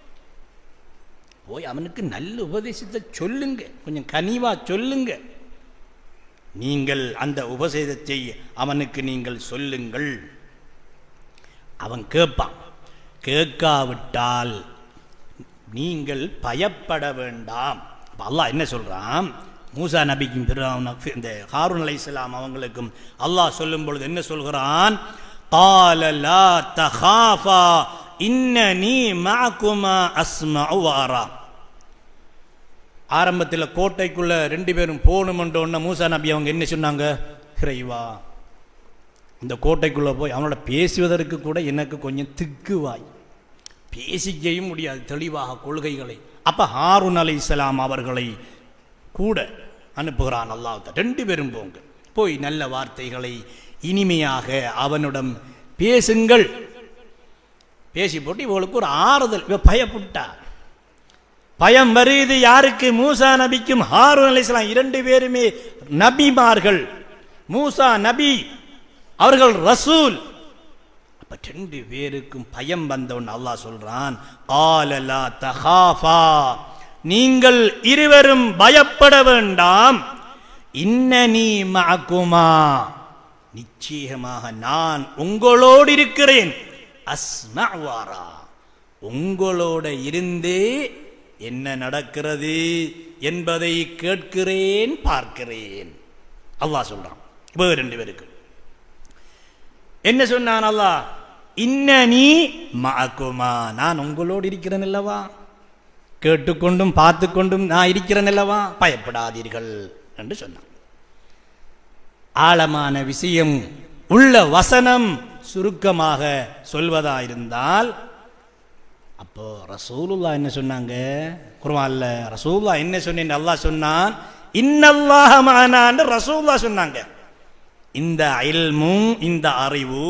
போய் அவனுக்கு நல்ல உபதேசத்தை சொல்லுங்க கொஞ்சம் கனிவா சொல்லுங்க நீங்கள் அந்த உபதேசத்தை அவனுக்கு நீங்கள் சொல்லுங்கள் அவன் கேட்பான் கேட்காவிட்டால் நீங்கள் பயப்பட வேண்டாம் அப்ப அல்லாஹ் என்ன சொல்றான் மூசா நபிக்கும் பிறகு இந்த ஹாரூன் அலைஹிஸ்ஸலாம் அவங்களுக்கும் அல்லாஹ் சொல்லும் பொழுது என்ன சொல்கிறான் قال لا تخافا இன்னனி மஅகுமா அஸ்மஉ வ அரா ஆரம்பத்தில் கோட்டைக்குள்ள ரெண்டு பேரும் போகணுமென்றோன்ன மூசா நபி அவங்க என்ன சொன்னாங்க இறைவா இந்த கோட்டைக்குள்ள போய் அவனோட பேசுவதற்கு கூட எனக்கு கொஞ்சம் திக்குவாய் பேசிக்கவும் முடியாது தெளிவாக கொள்கைகளை அப்ப ஹாரூன் அலை இஸ்லாம் அவர்களை கூட அனுப்புகிறான் அல்லாஹ் ரெண்டு பேரும் போங்க போய் நல்ல வார்த்தைகளை இனிமையாக அவனிடம் பேசுங்கள் பேசி போட்டு இவளுக்கு ஒரு ஆறுதல் இவ பயப்பட்டா பயம் வருது யாருக்கு மூசா நபிக்கும் ஹாரூன் அலைஹிஸ்ஸலாம் இரண்டு பேருமே நபிமார்கள் மூசா நபி அவர்கள் ரசூல் அப்ப ரெண்டு பேருக்கும் பயம் வந்தவன் அல்லாஹ் சொல்றான் ஆலலா தஹாஃபா நீங்கள் இருவரும் பயப்பட வேண்டாம் இன்னனி மஅகுமா நிச்சயமாக நான் உங்களோடு இருக்கிறேன் அஸ்மவாரா உங்களோட இருந்தே என்ன நடக்கிறது என்பதை கேட்கிறேன் பார்க்கிறேன் அல்லாஹ் சொல்றான் இப்போ ரெண்டு பேருக்கு என்ன சொன்னான் அல்லாஹ் இன்னனி மஅகுமா நான் உங்களோடு இருக்கிறேன் அல்லவா கேட்டுக்கொண்டும் பார்த்து கொண்டும் நான் இருக்கிறேன் அல்லவா பயப்படாதீர்கள் என்று சொன்னான் ஆழமான விஷயம் உள்ள வசனம் சுருக்கமாக சொல்வதா இருந்தால் அப்போ ரசூலுல்லா என்ன சொன்னாங்க குர்ஆன்ல ரசூலுல்லா என்ன சொன்னேன் அல்லாஹ் சொன்னான் இன்னல்லாஹ மஅனான்னு ரசூலுல்லா சொன்னாங்க இந்த இல்மும் இந்த அறிவு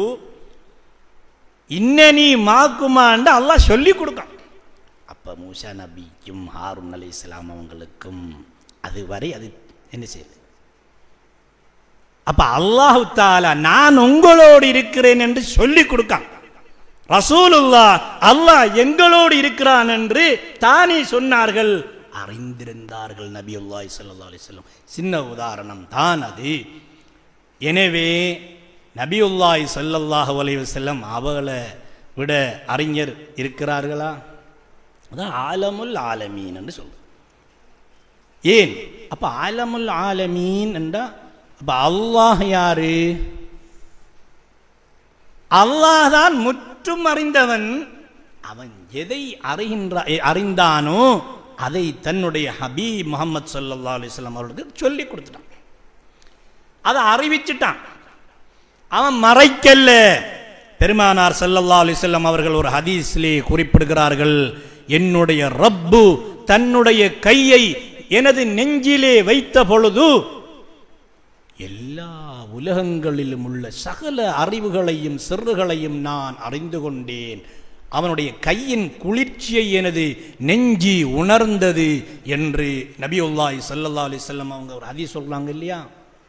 இன்னனி மாக்குமான்னு அல்லாஹ் சொல்லி கொடுக்கான் அப்ப மூசா நபிக்கும் ஹாரூன் அலை இஸ்லாம் அவங்களுக்கும் அதுவரை அது என்ன செய்யுது அப்ப அல்லாஹு தாலா நான் உங்களோடு இருக்கிறேன் என்று சொல்லி கொடுக்கான் ரசூலுல்லா அல்லாஹ் எங்களோடு இருக்கிறான் என்று தானே சொன்னார்கள் அறிந்திருந்தார்கள் நபியுல்லாஹி ஸல்லல்லாஹு அலைஹி வஸல்லம் சின்ன உதாரணம் தான் அது எனவே நபியுல்லாஹி ஸல்லல்லாஹு அலைஹி வஸல்லம் அவளை விட அறிஞர் இருக்கிறார்களா அதான் ஆலமுல் ஆலமீன் என்று சொல்றோம் ஏன் அப்ப ஆலமுல் ஆலமீன் என்றா அப்ப அல்லாஹ் யாரு அல்லாஹ் தான் முற்றும் அறிந்தவன் அவன் எதை அறிகின்ற அறிந்தானோ அதை தன்னுடைய ஹபீப் முகமது சல்லா அலிஸ்லாம் அவர்களுக்கு சொல்லி கொடுத்துட்டான் அதை அறிவிச்சிட்டான் அவன் மறைக்கல்ல பெருமானார் சல்லல்லா அலிசல்லம் அவர்கள் ஒரு ஹதீஸ்லே குறிப்பிடுகிறார்கள் என்னுடைய ரப்பு தன்னுடைய கையை எனது நெஞ்சிலே வைத்த பொழுது எல்லா உலகங்களிலும் உள்ள சகல அறிவுகளையும் சிறுகளையும் நான் அறிந்து கொண்டேன் அவனுடைய கையின் குளிர்ச்சியை எனது நெஞ்சி உணர்ந்தது என்று நபியுல்லாஹி சல்லல்லா அலிசல்லம் அவங்க ஒரு ஹதீஸ் சொல்றாங்க இல்லையா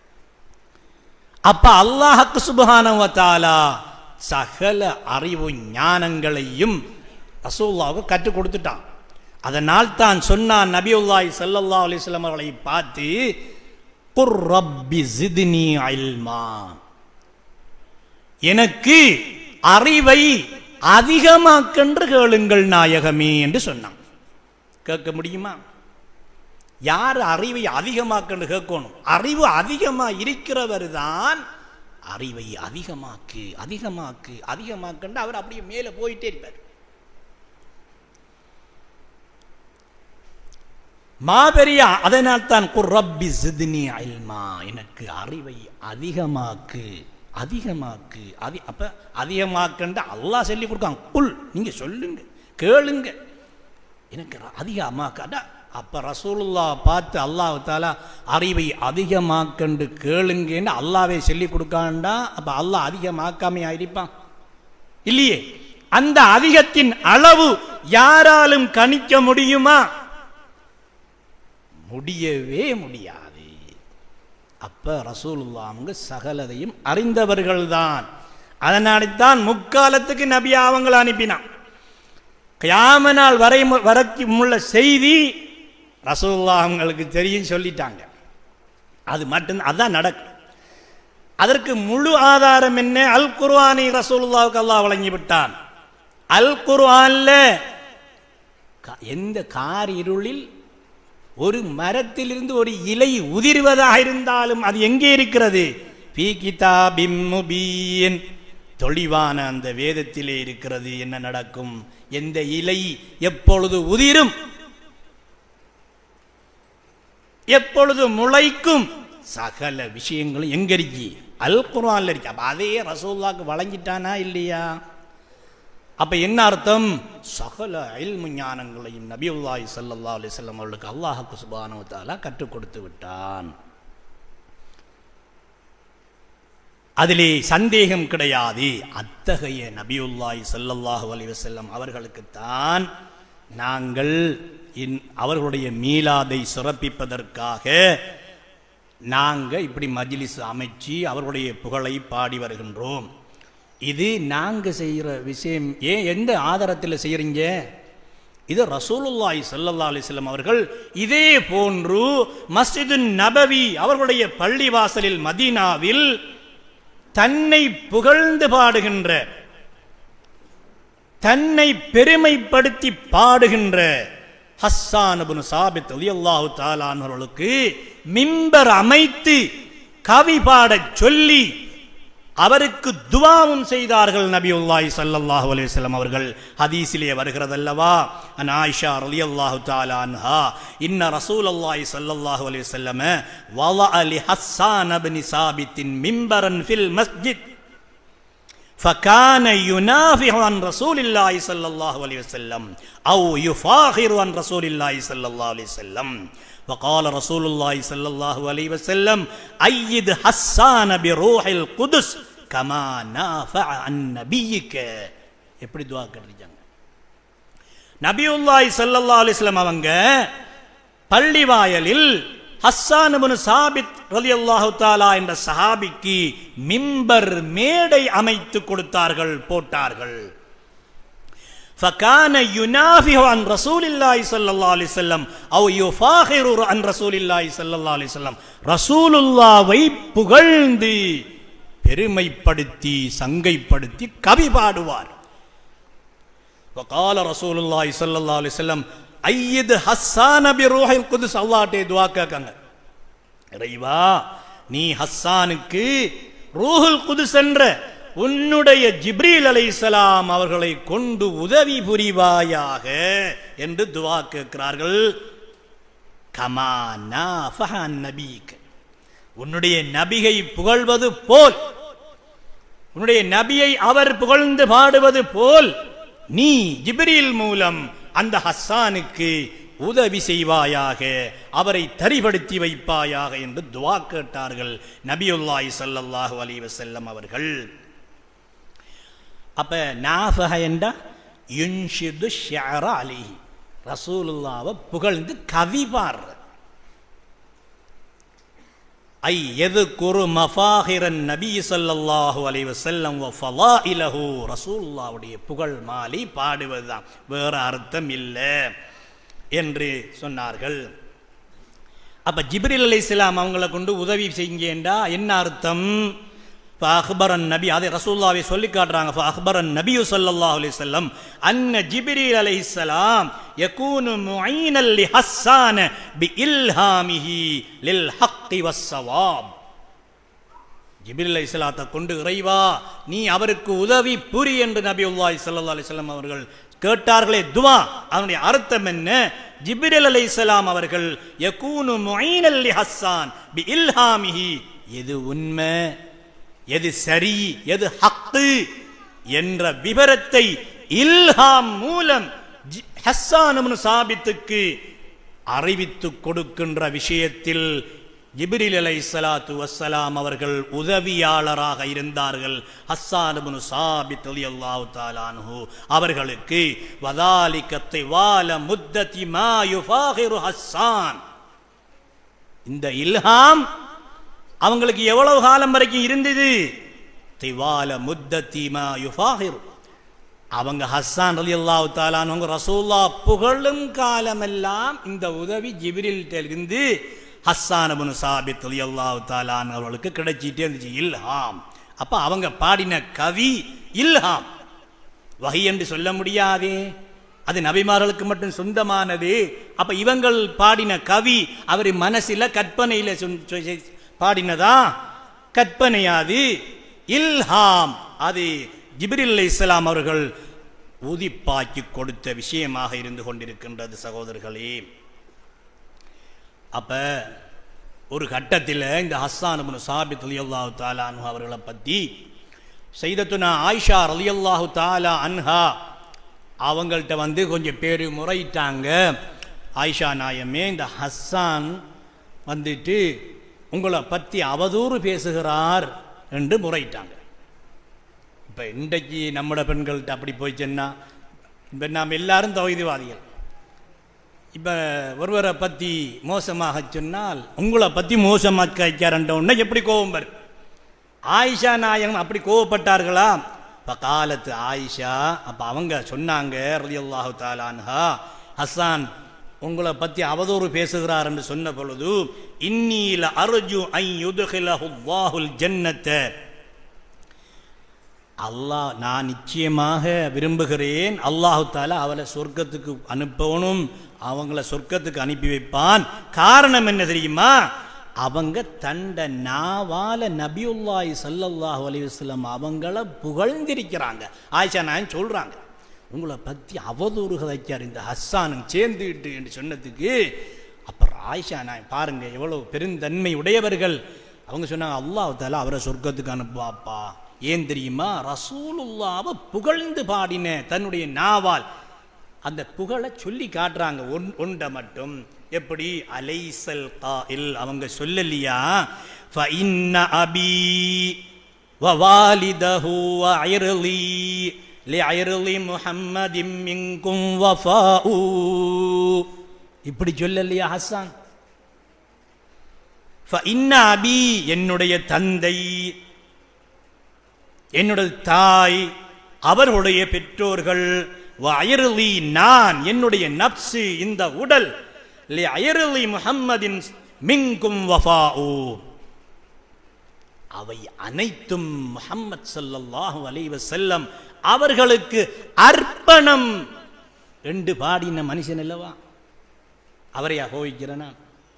அப்ப அல்லாஹக்கு சுபஹானவத்தாலா சகல அறிவு ஞானங்களையும் ரசூல்லாவுக்கு கற்றுக் கொடுத்துட்டான் அதனால் தான் சொன்னான் நபியுல்லாஹி ஸல்லல்லாஹு அலைஹி வஸல்லம் அவர்களை பார்த்து குர் ரப்பி ஜித்னி இல்மா எனக்கு அறிவை அதிகமாக்கென்று கேளுங்கள் நாயகமே என்று சொன்னான் கேட்க முடியுமா யார் அறிவை அதிகமாக்கன்னு கேட்கணும் அறிவு அதிகமா இருக்கிறவர் தான் அறிவை அதிகமாக்கு அதிகமாக்கு அதிகமாக்கண்டு அவர் அப்படியே மேலே போயிட்டே இருப்பார் மாபெரிய அதனால் தான் குர்ரப்பி சித்னி அல்மா எனக்கு அறிவை அதிகமாக்கு அதிகமாக்கு அதி அப்ப அதிகமாக்கண்டு அல்லாஹ் சொல்லி கொடுக்காங்க குல் நீங்க சொல்லுங்க கேளுங்க எனக்கு அதிகமாக்க அப்ப ரசூலுல்லா பார்த்து அல்லாஹ் தாலா அறிவை அதிகமாக்கண்டு கேளுங்கன்னு அல்லாவே சொல்லி கொடுக்காண்டா அப்ப அல்லாஹ் அதிகமாக்காமையா இருப்பான் இல்லையே அந்த அதிகத்தின் அளவு யாராலும் கணிக்க முடியுமா முடியவே முடியாது அப்ப ரசூலுல்லா அவங்க சகலதையும் அறிந்தவர்கள் தான் அதனால்தான் முக்காலத்துக்கு நபி அவங்களை அனுப்பினான் கியாமனால் வரை வரைக்கும் உள்ள செய்தி ரசூல்லா அவங்களுக்கு தெரியும் சொல்லிட்டாங்க அது மட்டும் அதான் நடக்கும் அதற்கு முழு ஆதாரம் என்ன அல் குர்ஆனை ரசூலுல்லாவுக்கு அல்லாஹ் வழங்கி விட்டான் அல் குர்ஆன்ல எந்த கார் இருளில் ஒரு மரத்திலிருந்து ஒரு இலை உதிர்வதாக இருந்தாலும் அது எங்கே இருக்கிறது பி கிதாபிம் முபீன் தெளிவான அந்த வேதத்திலே இருக்கிறது என்ன நடக்கும் எந்த இலை எப்பொழுது உதிரும் எப்பொழுது முளைக்கும் சகல விஷயங்களும் எங்க இருக்கு அல் குர்ஆன்ல இருக்கு அப்ப அதே ரசூல்லாக்கு வழங்கிட்டானா இல்லையா அப்ப என்ன அர்த்தம் சகல இல்மு ஞானங்களையும் நபியுல்லாஹி ஸல்லல்லாஹு அலைஹி வஸல்லம் அவர்களுக்கு அல்லாஹ் சுப்ஹானஹு வ தஆலா கற்றுக் கொடுத்து விட்டான் அதிலே சந்தேகம் கிடையாது அத்தகைய நபியுல்லாஹி ஸல்லல்லாஹு அலைஹி வஸல்லம் அவர்களுக்குத்தான் நாங்கள் இன் அவர்களுடைய மீலாதை சிறப்பிப்பதற்காக நாங்க இப்படி மஜ்லிஸ் அமைச்சு அவர்களுடைய புகழை பாடி வருகின்றோம் இது நாங்க செய்கிற விஷயம் ஏன் எந்த ஆதாரத்தில் செய்யறீங்க இது ரசூலுல்லாஹி ஸல்லல்லாஹு அலைஹி வஸல்லம் அவர்கள் இதே போன்று மஸ்ஜிது நபவி அவர்களுடைய பள்ளிவாசலில் மதீனாவில் தன்னை புகழ்ந்து பாடுகின்ற தன்னை பெருமைப்படுத்தி பாடுகின்ற ஹஸ்ஸான் இப்னு சாபித் ரலியல்லாஹு தஆலா அவர்களுக்கு மிம்பர் அமைத்து கவி பாடச் சொல்லி அவருக்கு துவாவும் செய்தார்கள் நபியுல்லாஹி ஸல்லல்லாஹு அலைஹி வஸல்லம் அவர்கள் ஹதீஸிலே வருகிறதல்லவா அன் ஆயிஷா ரலியல்லாஹு தஆலா அன்ஹா இன்ன ரசூலல்லாஹி ஸல்லல்லாஹு அலைஹி வஸல்லம் வலஅ லி ஹஸ்ஸான் இப்னு சாபித்தின் மிம்பரன் ஃபில் மஸ்ஜித் فكان ينافع عن رسول الله صلى الله عليه وسلم أو يفاخر عن رسول الله صلى الله عليه وسلم وقال رسول الله صلى الله عليه وسلم أيد حسان بروح القدس كما نافع عن نبيك எப்படி துவா கேட்டிருக்காங்க நபியுல்லாஹி ஸல்லல்லாஹு அலைஹி வஸல்லம் அவங்க பள்ளி வாயலில் ஹஸ்ஸான் இப்னு சாபித் ரலியல்லாஹு தஆலா என்ற சஹாபிக்கு மிம்பர் மேடை அமைத்து கொடுத்தார்கள் போட்டார்கள் فكان ينافح عن رسول الله صلى الله عليه وسلم او يفاخر عن رسول الله صلى الله عليه وسلم رسول الله புகழ்ந்து பெருமைப்படுத்தி சங்கைப்படுத்தி கவி பாடுவார் وقال رسول الله صلى الله عليه وسلم ஐயது ஹஸ்ஸான பிருஹ் குதுஸ் அல்லாஹ்ட்டே துஆ கேட்காங்க இறைவா நீ ஹஸ்ஸானுக்கு ரூஹுல் குதுஸ் என்ற உன்னுடைய ஜிப்ரீல் அலைஹிஸ்ஸலாம் அவர்களை கொண்டு உதவி புரிவாயாக என்று துஆ கேட்கிறார்கள் கமா நாஃபஹன் நபீக் உன்னுடைய நபியை புகழ்வது போல் உன்னுடைய நபியை அவர் புகழ்ந்து பாடுவது போல் நீ ஜிப்ரீல் மூலம் அந்த ஹஸ்ஸானுக்கு உதவி செய்வாயாக அவரை தரிபடுத்தி வைப்பாயாக என்று துவா கேட்டார்கள் நபியுல்லாஹி ஸல்லல்லாஹு அலைஹி வஸல்லம் அவர்கள் அப்ப நாஃபஹ என்றா யுன்ஷிது ஷிஅர அலைஹி ரசூலுல்லாவை புகழ்ந்து கவி பாடுற ஐ எது குரு மஃபாஹிரன் நபி ஸல்லல்லாஹு அலைஹி வஸல்லம் வ ஃபலாயிலஹு ரசூலுல்லாவுடைய புகழ் மாலை பாடுவதுதான் வேற அர்த்தம் இல்லை என்று சொன்னார்கள் அப்ப ஜிப்ரில் அலைஹிஸ்ஸலாம் அவங்களை கொண்டு உதவி செய்யுங்கேண்டா என்ன அர்த்தம் فأخبر النبي هذا رسول الله சொல்லி காட்டுறாங்க فأخبر النبي صلى الله عليه وسلم أن جبريل عليه السلام يكون معينا لحسان بإلهامه للحق والصواب ஜிபிரில் அலைஹிஸ்ஸலாத்தை கொண்டு இறைவா நீ அவருக்கு உதவி புரி என்று நபியுல்லாஹி ஸல்லல்லாஹு அலைஹி வஸல்லம் அவர்கள் கேட்டார்களே துவா அதனுடைய அர்த்தம் என்ன ஜிப்ரில் அலைஹிஸ்ஸலாம் அவர்கள் யகூனு முஈனல் லி ஹஸ்ஸான் பி இல்ஹாமிஹி எது உண்மை எது சரி எது ஹக்கு என்ற விவரத்தை இல்ஹாம் மூலம் ஜி- ஹஸ்ஸான் இப்னு சாபித்துக்கு அறிவித்துக் கொடுக்கின்ற விஷயத்தில் ஜிப்ரில் அலைஹிஸ்ஸலாத்து வஸ்ஸலாம் அவர்கள் உதவியாளராக இருந்தார்கள் ஹஸ்ஸான் இப்னு சாபித் ரலியல்லாஹு தஆலா அன்ஹு அவர்களுக்கு வதாலிக திவால முத்ததி மா யுஃபாகிரு ஹஸ்ஸான் இந்த இல்ஹாம் அவங்களுக்கு எவ்வளவு காலம் வரைக்கும் இருந்தது திவால முத்தத்தி மா யுஃபாகிரு அவங்க ஹஸ்ஸான் ரலியல்லாஹு தஆலா அவங்க ரசூல்லா புகழும் காலமெல்லாம் இந்த உதவி ஜிப்ரில்கிட்ட இருந்து ஹஸ்ஸான் இப்னு சாபித் ரலியல்லாஹு தஆலா அவர்களுக்கு கிடைச்சிட்டே இருந்துச்சு இல்ஹாம் அப்ப அவங்க பாடின கவி இல்ஹாம் வகை என்று சொல்ல முடியாதே அது நபிமார்களுக்கு மட்டும் சொந்தமானது அப்ப இவங்கள் பாடின கவி அவர் மனசில கற்பனையில சொன்- சொ- பாடினதா கற்பனையாது இல்ஹாம் அது ஜிப்ரில் அலைஹிஸ்ஸலாம் அவர்கள் உதிப்பாக்கி கொடுத்த விஷயமாக இருந்து கொண்டிருக்கின்றது சகோதரர்களே அப்ப ஒரு கட்டத்தில் இந்த ஹஸ்ஸான் இப்னு சாபித் ரலியல்லாஹு தஆலா அன்ஹு அவர்களை பற்றி செய்தத்துனா ஆயிஷா ரலியல்லாஹு தஆலா அன்ஹா அவங்கள்ட்ட வந்து கொஞ்சம் பேர் முறையிட்டாங்க ஆயிஷா நாயமே இந்த ஹஸ்ஸான் வந்துட்டு உங்களை பற்றி அவதூறு பேசுகிறார் என்று முறையிட்டாங்க இப்போ இன்றைக்கு நம்மட பெண்கள்கிட்ட அப்படி போயிச்சுன்னா இப்போ நாம் எல்லாரும் தகுதிவாதிகள் இப்போ ஒருவரை பற்றி மோசமாக சொன்னால் உங்களை பற்றி மோசமாக கைக்காரண்டோன்னா எப்படி கோபம் வரும் ஆயிஷா நாயகம் அப்படி கோவப்பட்டார்களா இப்போ காலத்து ஆயிஷா அப்போ அவங்க சொன்னாங்க ரலியல்லாஹு தாலான்ஹா ஹஸ்ஸான் உங்களை பற்றி அவதூறு பேசுகிறார் என்று சொன்ன பொழுது இன்னீல அர்ஜு ஐ யுதுகிலஹுல்லாஹுல் ஜன்னத்தை அல்லாஹ் நான் நிச்சயமாக விரும்புகிறேன் அல்லாஹு தாலா அவளை சொர்க்கத்துக்கு அனுப்பணும் அவங்கள சொர்க்கத்துக்கு அனுப்பி வைப்பான் காரணம் என்ன தெரியுமா அவங்க தண்ட நாவால நபியுல்லாஹி ஸல்லல்லாஹு அலைஹி வஸல்லம் அவங்கள புகழ்ந்திருக்கிறாங்க ஆயிஷா நான் சொல்றாங்க உங்களை பற்றி அவதூறு கதைச்சார் இந்த ஹஸ்ஸானும் சேர்ந்துக்கிட்டு என்று சொன்னதுக்கு அப்புறம் ஆயிஷா நான் பாருங்க எவ்வளவு பெருந்தன்மை உடையவர்கள் அவங்க சொன்னாங்க அல்லாஹ் தாலா அவரை சொர்க்கத்துக்கு அனுப்புவாப்பா ஏன் தெரியுமா ரசூலுல்லாவை புகழ்ந்து பாடின தன்னுடைய நாவால் அந்த புகழை சொல்லி காட்டுறாங்க ஒன் ஒன்றை மட்டும் எப்படி அலைசல் காயில் அவங்க சொல்லலையா فإن أبي ووالده وعرضي لعرض محمد منكم وفاء இப்படி சொல்லலையா ஹஸ்ஸான் இன்ன அபி என்னுடைய தந்தை என்னுடைய தாய் அவர்களுடைய பெற்றோர்கள் அயருளி நான் என்னுடைய நப்சு இந்த உடல் அயருளி முஹம்மதின் மிங்கும் வஃபாஉ அவை அனைத்தும் முஹம்மத் ஸல்லல்லாஹு அலைஹி வஸல்லம் அவர்களுக்கு அர்ப்பணம் ரெண்டு பாடின மனுஷன் அல்லவா அவரையா கோவிக்கிறனா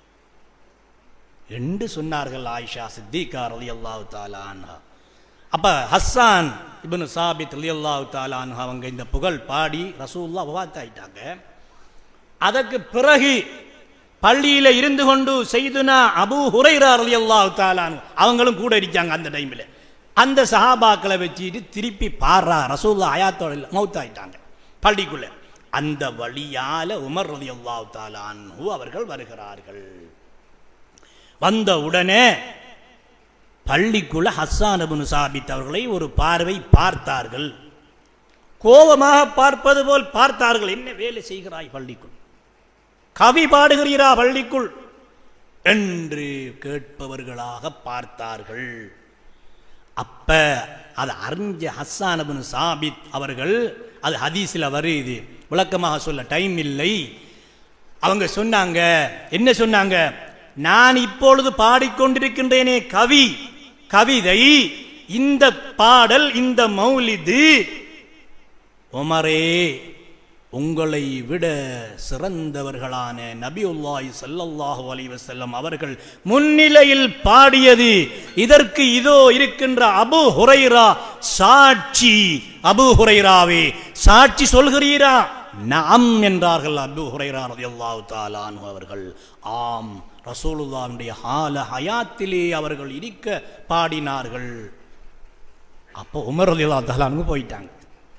என்று சொன்னார்கள் ஆயிஷா சித்திகா ரலியல்லாஹு தஆலா அன்ஹா அப்ப ஹஸ்ஸான் இப்னு சாபித் ரலியல்லாஹு தஆலா அன்ஹா அவங்க இந்த புகழ் பாடி ரசூலுல்லாஹ் வஃபாத் ஆயிட்டாங்க அதற்கு பிறகு பள்ளியில இருந்து கொண்டு செய்துனா அபூ ஹுரைரா ரலியல்லாஹு தஆலா அன்ஹு அவங்களும் கூட இருக்காங்க அந்த டைம்ல அந்த சஹாபாக்களை வச்சுட்டு திருப்பி பாடுறா ரசூலுல்லாஹ் ஆயாத்தோட இல்ல, மௌத் ஆயிட்டாங்க பள்ளிக்குள்ள அந்த வழியால உமர் ரலியல்லாஹு தஆலா அன்ஹு அவர்கள் வருகிறார்கள் வந்த உடனே பள்ளிக்குள்ள ஹஸ்ஸான் இப்னு சாபித் அவர்களை ஒரு பார்வை பார்த்தார்கள் கோபமாக பார்ப்பது போல் பார்த்தார்கள் என்ன வேலை செய்கிறாய் பள்ளிக்குள் கவி பாடுகிறீரா பள்ளிக்குள் என்று கேட்பவர்களாக பார்த்தார்கள் அப்ப அது அறிஞ்ச ஹஸ்ஸான் இப்னு சாபித் அவர்கள் அது ஹதீஸில் வருது விளக்கமாக சொல்ல டைம் இல்லை அவங்க சொன்னாங்க என்ன சொன்னாங்க நான் இப்பொழுது பாடிக்கொண்டிருக்கின்றேனே கவி கவிதை இந்த பாடல் இந்த மௌலிது உமரே உங்களை விட சிறந்தவர்களான நபியுல்லாஹி ஸல்லல்லாஹு அலைஹி வஸல்லம் அவர்கள் முன்னிலையில் பாடியது இதற்கு இதோ இருக்கின்ற அபு ஹுரைரா சாட்சி அபு ஹுரைராவே சாட்சி சொல்கிறீரா நஅம் என்றார்கள் அபு ஹுரைரா ரலியல்லாஹு தஆலா அன்ஹு அவர்கள் ஆம் ரசூலுல்லாஹ்வுடைய ஹால ஹயாத்திலே அவர்கள் இருக்க பாடினார்கள் அப்போ உமர் ரலியல்லாஹு தஆலா அன்ஹு போயிட்டாங்க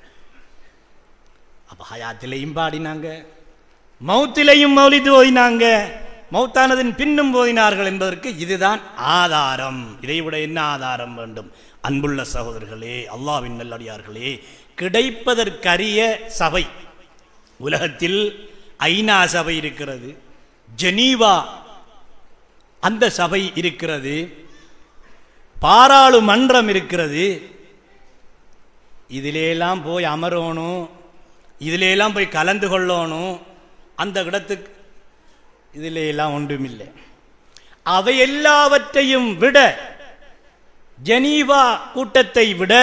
அப்ப ஹயாத்திலையும் பாடினாங்க மௌத்திலையும் மௌலிது ஓதினாங்க மௌத்தானதின் பின்னும் ஓதினார்கள் என்பதற்கு இதுதான் ஆதாரம் இதை விட என்ன ஆதாரம் வேண்டும் அன்புள்ள சகோதரர்களே அல்லாவின் நல்லடியார்களே கிடைப்பதற்கரிய சபை உலகத்தில் ஐநா சபை இருக்கிறது ஜெனீவா அந்த சபை இருக்கிறது பாராளுமன்றம் இருக்கிறது இதிலெல்லாம் போய் அமரணும் இதிலெல்லாம் போய் கலந்து கொள்ளணும் அந்த இடத்துக்கு இதிலே எல்லாம் ஒன்றுமில்லை அவை எல்லாவற்றையும் விட ஜெனீவா கூட்டத்தை விட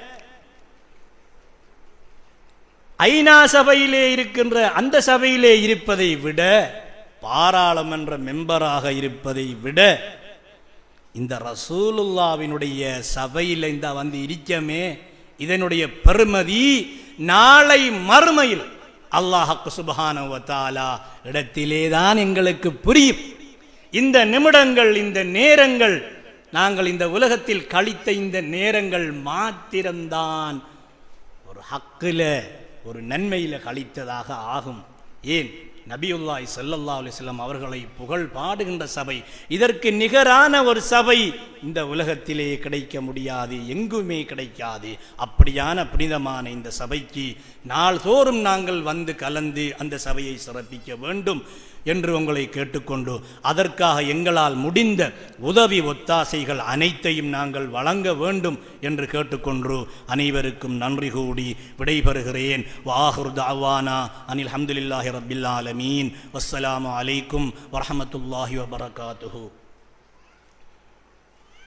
ஐநா சபையிலே இருக்கின்ற அந்த சபையிலே இருப்பதை விட பாராளுமன்ற மெம்பராக இருப்பதை விட இந்த ரசூலுல்லாவினுடைய சபையில் இந்த வந்து இருக்கமே இதனுடைய பெருமதி நாளை மறுமையில் அல்லாஹ் சுபஹானஹு தாலா இடத்திலே தான் எங்களுக்கு புரியும் இந்த நிமிடங்கள் இந்த நேரங்கள் நாங்கள் இந்த உலகத்தில் கழித்த இந்த நேரங்கள் மாத்திரம்தான் ஒரு ஹக்கில் ஒரு நன்மையில் கழித்ததாக ஆகும் ஏன் நபியுல்லாய் ஸல்லல்லாஹு அலைஹி வஸல்லம் அவர்களை புகழ் பாடுகின்ற சபை இதற்கு நிகரான ஒரு சபை இந்த உலகத்திலே கிடைக்க முடியாது எங்குமே கிடைக்காது அப்படியான புனிதமான இந்த சபைக்கு நாள்தோறும் நாங்கள் வந்து கலந்து அந்த சபையை சிறப்பிக்க வேண்டும் என்று உங்களை கேட்டுக்கொண்டு அதற்காக எங்களால் முடிந்த உதவி ஒத்தாசைகள் அனைத்தையும் நாங்கள் வழங்க வேண்டும் என்று கேட்டுக்கொண்டு அனைவருக்கும் நன்றி கூடி விடைபெறுகிறேன் வாஹுர் தாவானா அனில் ஹம்துலில்லாஹி ரபில் ஆலமீன் வஸ்ஸலாமு அலைக்கும் வரஹமத்துல்லாஹி வபரகாத்துஹு